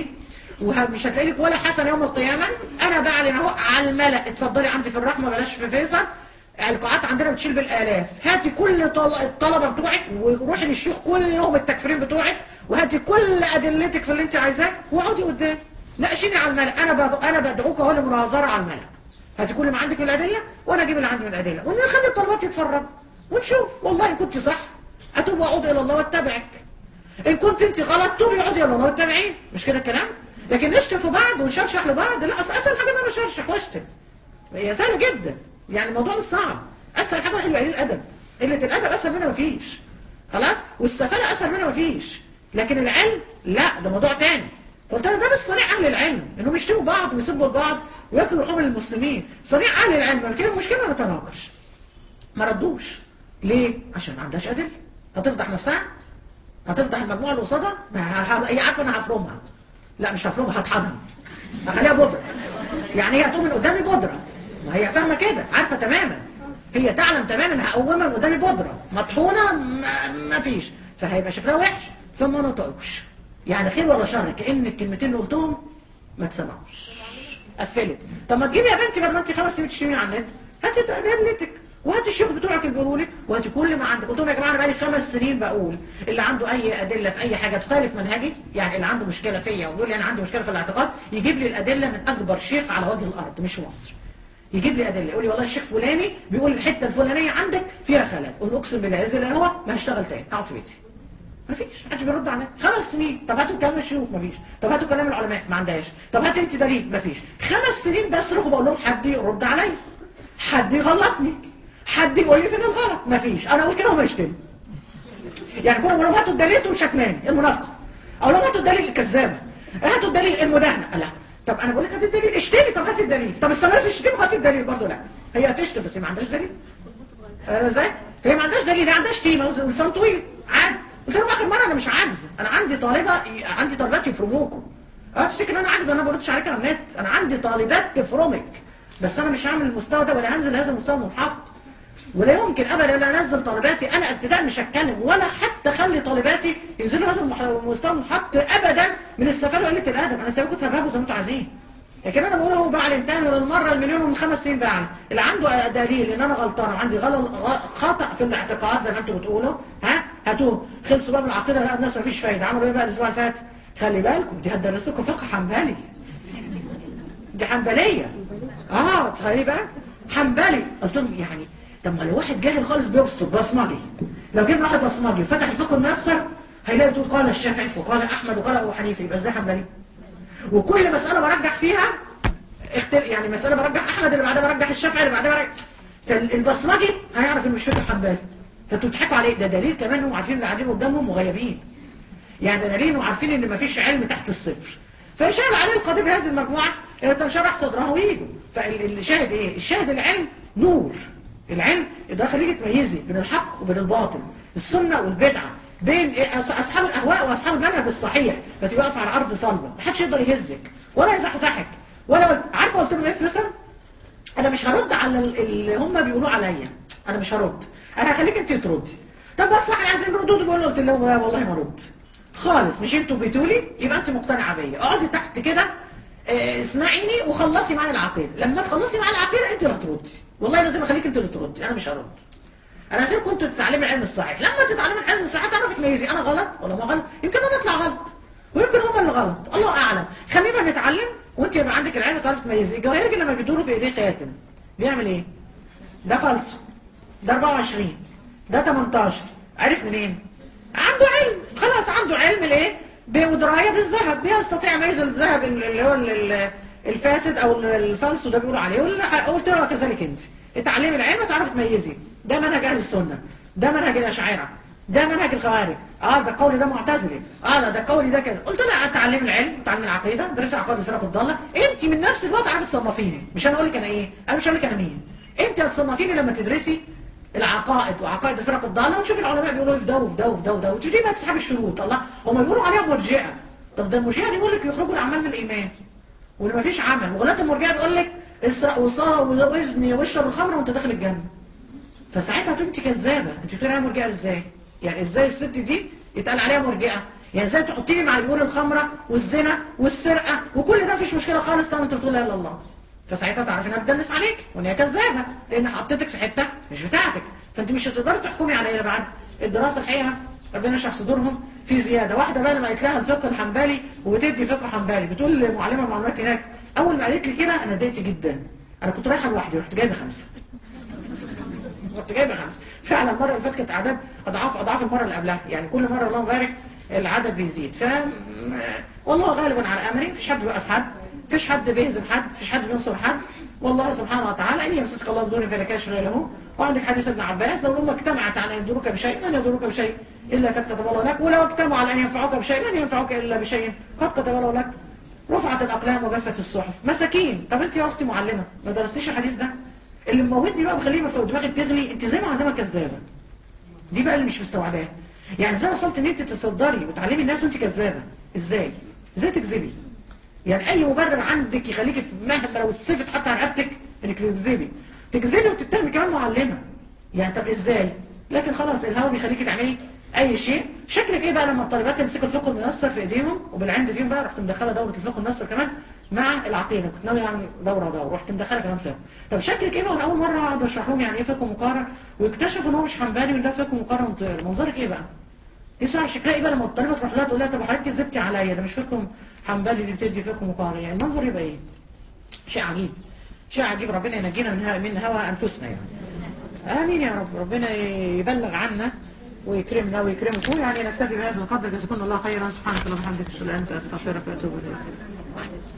ومش هتلاقي لك ولا حسنه يوم القيامه انا بعلن اهو على الملا اتفضلي عندي في الرحمه بلاش في فيصل القاعات عندنا بتشيل بالالاف هاتي كل طل- الطلبه بتوعك وروحي للشيوخ كلهم التكفيرين بتوعك وهاتي كل ادلتك في اللي انت عايزاه واقعدي قدام ناقشيني على الملا انا ب... انا بدعوك اهو لمناظره على الملا هاتي كل ما عندك من الادله وانا اجيب اللي عندي من الادله ونخلي الطلبات يتفرجوا ونشوف والله ان كنت صح اتوب واعود الى الله واتبعك ان كنت انت غلط توبي اعودي الى الله واتبعين مش كده الكلام لكن نشتم في بعض ونشرشح لبعض لا أصل اسهل حاجه ان انا اشرشح واشتم هي سهله جدا يعني الموضوع مش صعب اسهل حاجه الواحد يبقى قليل الادب قله الادب اسهل منها مفيش خلاص والسفاله اسهل منها مفيش لكن العلم لا ده موضوع تاني فقلت له ده مش صنيع اهل العلم انهم يشتموا بعض ويسبوا بعض وياكلوا لحوم المسلمين صنيع اهل العلم لما تيجي المشكله نتناقش ما ردوش ليه عشان ما عندهاش ادله هتفضح نفسها هتفضح المجموعه اللي قصادها ما ه- ه- هي عارفه انا هفرمها لا مش هفرمها هطحنها هخليها بودره يعني هي هتقوم من قدامي بودره ما هي فاهمه كده عارفه تماما هي تعلم تماما هقومها من قدامي بودره مطحونه ما, ما فيش فهيبقى شكلها وحش فما نطقوش يعني خير ولا شر كأن الكلمتين اللي قلتهم ما تسمعوش قفلت طب ما تجيبي يا بنتي بدل ما انت خمس سنين بتشتمي على النت هاتي ادلتك وهاتي الشيخ بتوعك اللي بيقولوا لك وهاتي كل ما عندك قلت لهم يا جماعه انا بقالي خمس سنين بقول اللي عنده اي ادله في اي حاجه تخالف منهجي يعني اللي عنده مشكله فيا ويقول لي انا عندي مشكله في الاعتقاد يجيب لي الادله من اكبر شيخ على وجه الارض مش في مصر يجيب لي ادله يقول لي والله الشيخ فلاني بيقول الحته الفلانيه عندك فيها خلل قول له اقسم بالله اذا هو ما هشتغل تاني اقعد في بيتي مفيش محدش بيرد عليا خمس سنين طب هاتوا كلام الشيوخ مفيش طب هاتوا كلام العلماء ما عندهاش طب هات انت دليل مفيش خمس سنين بصرخ وبقول لهم حد يرد عليا حد يغلطني حد يقول لي فين الغلط مفيش انا اقول كده وما يشتم يعني كل ما هاتوا الدليل تقول شتماني المنافقه او لو هاتوا الدليل الكذابه هاتوا الدليل المداهنه لا طب انا بقول لك هات الدليل اشتمي طب هات الدليل طب استمر في الشتيمه وهات الدليل برضه لا هي هتشتم بس هي ما عندهاش دليل انا ازاي هي ما عندهاش دليل هي عندها شتيمه ولسان طويل عادي قلت لهم اخر مره انا مش عاجزه انا عندي طالبه عندي طالبات يفرموكم اه تفتكر ان انا عاجزه انا ما بردش عليك على النت انا عندي طالبات تفرمك بس انا مش هعمل المستوى ده ولا هنزل هذا المستوى المنحط ولا يمكن ابدا لا انزل طالباتي انا ابتداء مش هتكلم ولا حتى اخلي طالباتي ينزلوا هذا المح- المستوى المنحط ابدا من السفاله وقله الادب انا سايبكم تهببوا زي ما انتوا عايزين لكن انا بقول اهو بعلن تاني للمره المليون ومن خمس سنين بعلن اللي عنده دليل ان انا غلطان وعندي غلط غ- خطا في الاعتقاد زي ما انتوا بتقولوا ها هاتوه خلصوا بقى من العقيده لا الناس ما فيش فايده عملوا ايه بقى الاسبوع اللي فات خلي بالكم دي هتدرس لكم فقه حنبلي دي حنبليه اه تخيلي بقى حنبلي قلت لهم يعني طب ما لو واحد جاهل خالص بيبصر بصمجي لو جبنا واحد بصمجي وفتح الفقه الميسر هيلاقي بتقول قال الشافعي وقال احمد وقال ابو حنيفه يبقى ازاي حنبلي وكل مساله برجح فيها اختل... يعني مساله برجح احمد اللي بعدها برجح الشافعي اللي بعدها برجح فالبصمجي هيعرف انه مش فقه حنبلي فانتوا بتضحكوا عليه ده دليل كمان هم عارفين اللي قاعدين قدامهم مغيبين يعني ده دليل انهم عارفين ان مفيش علم تحت الصفر فشال عليه القاضي بهذه المجموعه انه تنشرح صدرها ويده فالشاهد ايه الشاهد العلم نور العلم ده خليك تميزي بين الحق وبين الباطل السنه والبدعه بين إيه أص- اصحاب الاهواء واصحاب المنهج الصحيح فتبقى واقف على ارض صلبه محدش يقدر يهزك ولا يزحزحك ولا قلت عارفه قلت لهم ايه في فيصل انا مش هرد على ال- اللي هم بيقولوا عليا انا مش هرد انا هخليك انت تردي طب بس احنا عايزين ردود بقول قلت لهم لا والله ما ارد خالص مش انتوا بتقولي يبقى انت مقتنعه بيا اقعدي تحت كده اه، اسمعيني وخلصي معايا العقيده لما تخلصي معايا العقيده انت اللي هتردي والله لازم اخليك انت اللي تردي انا مش هرد انا لازم كنت تتعلمي العلم الصحيح لما تتعلمي العلم الصحيح تعرفي تميزي انا غلط ولا ما غلط يمكن انا اطلع غلط ويمكن هم اللي غلط الله اعلم خلينا نتعلم وانت يبقى عندك العلم تعرفي تميزي الجواهرجي لما بيدوروا في ايديه خاتم بيعمل ايه ده فالصو ده 24 ده 18 عرف منين عنده علم خلاص عنده علم الايه ب- ودرايه بالذهب بيستطيع يميز الذهب اللي هو ال- ال- الفاسد او الفالصو ده بيقولوا عليه ولا- قلت له كذلك انت اتعلمي العلم تعرفي تميزي ده منهج اهل السنه ده منهج الاشاعره ده منهج الخوارج اه ده القول ده معتزلي اه لا ده القول ده كذا قلت لها اتعلمي العلم اتعلمي العقيده درسي عقائد الفرق الضاله انت من نفس الوقت تعرفي تصنفيني مش انا اقول لك انا ايه انا مش هقول لك انا مين انت هتصنفيني لما تدرسي العقائد وعقائد الفرق الضاله وتشوف العلماء بيقولوا ايه في ده وفي ده وفي ده وده وتبتدي بقى تسحب الشروط الله هم بيقولوا عليها مرجئه طب ده المرجئه دي بيقول لك يخرجوا الاعمال من الايمان واللي ما فيش عمل وغلاة المرجئه بيقول لك اسرق وصلاه واذني واشرب الخمر وانت داخل الجنه فساعتها تقول انت كذابه انت بتقولي عليها مرجئه ازاي يعني ازاي الست دي يتقال عليها مرجئه يعني ازاي تحطيني مع اللي بيقول الخمره والزنا والسرقه وكل ده مفيش مشكله خالص طالما انت بتقول لا اله الا الله فساعتها تعرفي انها بتدلس عليك وان هي كذابه لان حطيتك في حته مش بتاعتك فانت مش هتقدري تحكمي عليا الا بعد الدراسه الحقيقه ربنا يشرح صدورهم في زياده واحده بقى لما قالت لها الفقه الحنبلي وبتدي فقه حنبلي بتقول لمعلمه المعلومات هناك اول ما قالت لي كده انا اتضايقت جدا انا كنت رايحه لوحدي رحت جايبه خمسه كنت جايبه خمسه فعلا المره اللي فاتت كانت اعداد اضعاف اضعاف المره اللي قبلها يعني كل مره اللهم بارك العدد بيزيد ف والله غالبا على امري مفيش حد بيوقف حد مفيش حد بيهزم حد مفيش حد بينصر حد والله سبحانه وتعالى ان يمسسك الله بدون فلا كاشف له وعندك حديث ابن عباس لو الامه اجتمعت على ان يضروك بشيء لن يضروك بشيء الا قد كتب الله لك ولو اجتمعوا على ان ينفعوك بشيء لن ينفعوك الا بشيء قد كتب الله لك رفعت الاقلام وجفت الصحف مساكين طب انت يا اختي معلمه ما درستيش الحديث ده اللي مموتني بقى مخليه في دماغي بتغلي انت زي معلمه كذابه دي بقى اللي مش مستوعباه يعني ازاي وصلت ان انت تصدري وتعلمي الناس وانت كذابه ازاي ازاي تكذبي يعني اي مبرر عندك يخليكي في مهما لو السفت حتى على رقبتك انك تكذبي تكذبي وتتهمي كمان معلمه يعني طب ازاي لكن خلاص الهوى بيخليكي تعملي اي شيء شكلك ايه بقى لما الطالبات يمسكوا الفقه الميسر في ايديهم وبالعند فيهم بقى رحت مدخله دوره الفقه الميسر كمان مع العقيده كنت ناوي اعمل دوره دوره رحت مدخله كمان فقه طب شكلك ايه بقى انا اول مره اقعد اشرح لهم يعني ايه فقه مقارن ويكتشفوا ان هو مش حنبلي وان ده فقه مقارن وط- منظرك ايه بقى نفسي اعرف شكلها ايه بقى لما الطالبه تروح لها تقول لها طب حضرتك كذبتي عليا ده مش فقه حنبلي دي بتدي فقه مقارن يعني المنظر يبقى ايه شيء عجيب شيء عجيب ربنا ينجينا من ها- من هوى انفسنا يعني آمين يا رب ربنا يبلغ عنا ويكرمنا ويكرمكم يعني نكتفي بهذا القدر جزاكم الله خيرا سبحانك اللهم وبحمدك اشهد ان لا اله الا انت استغفرك واتوب اليك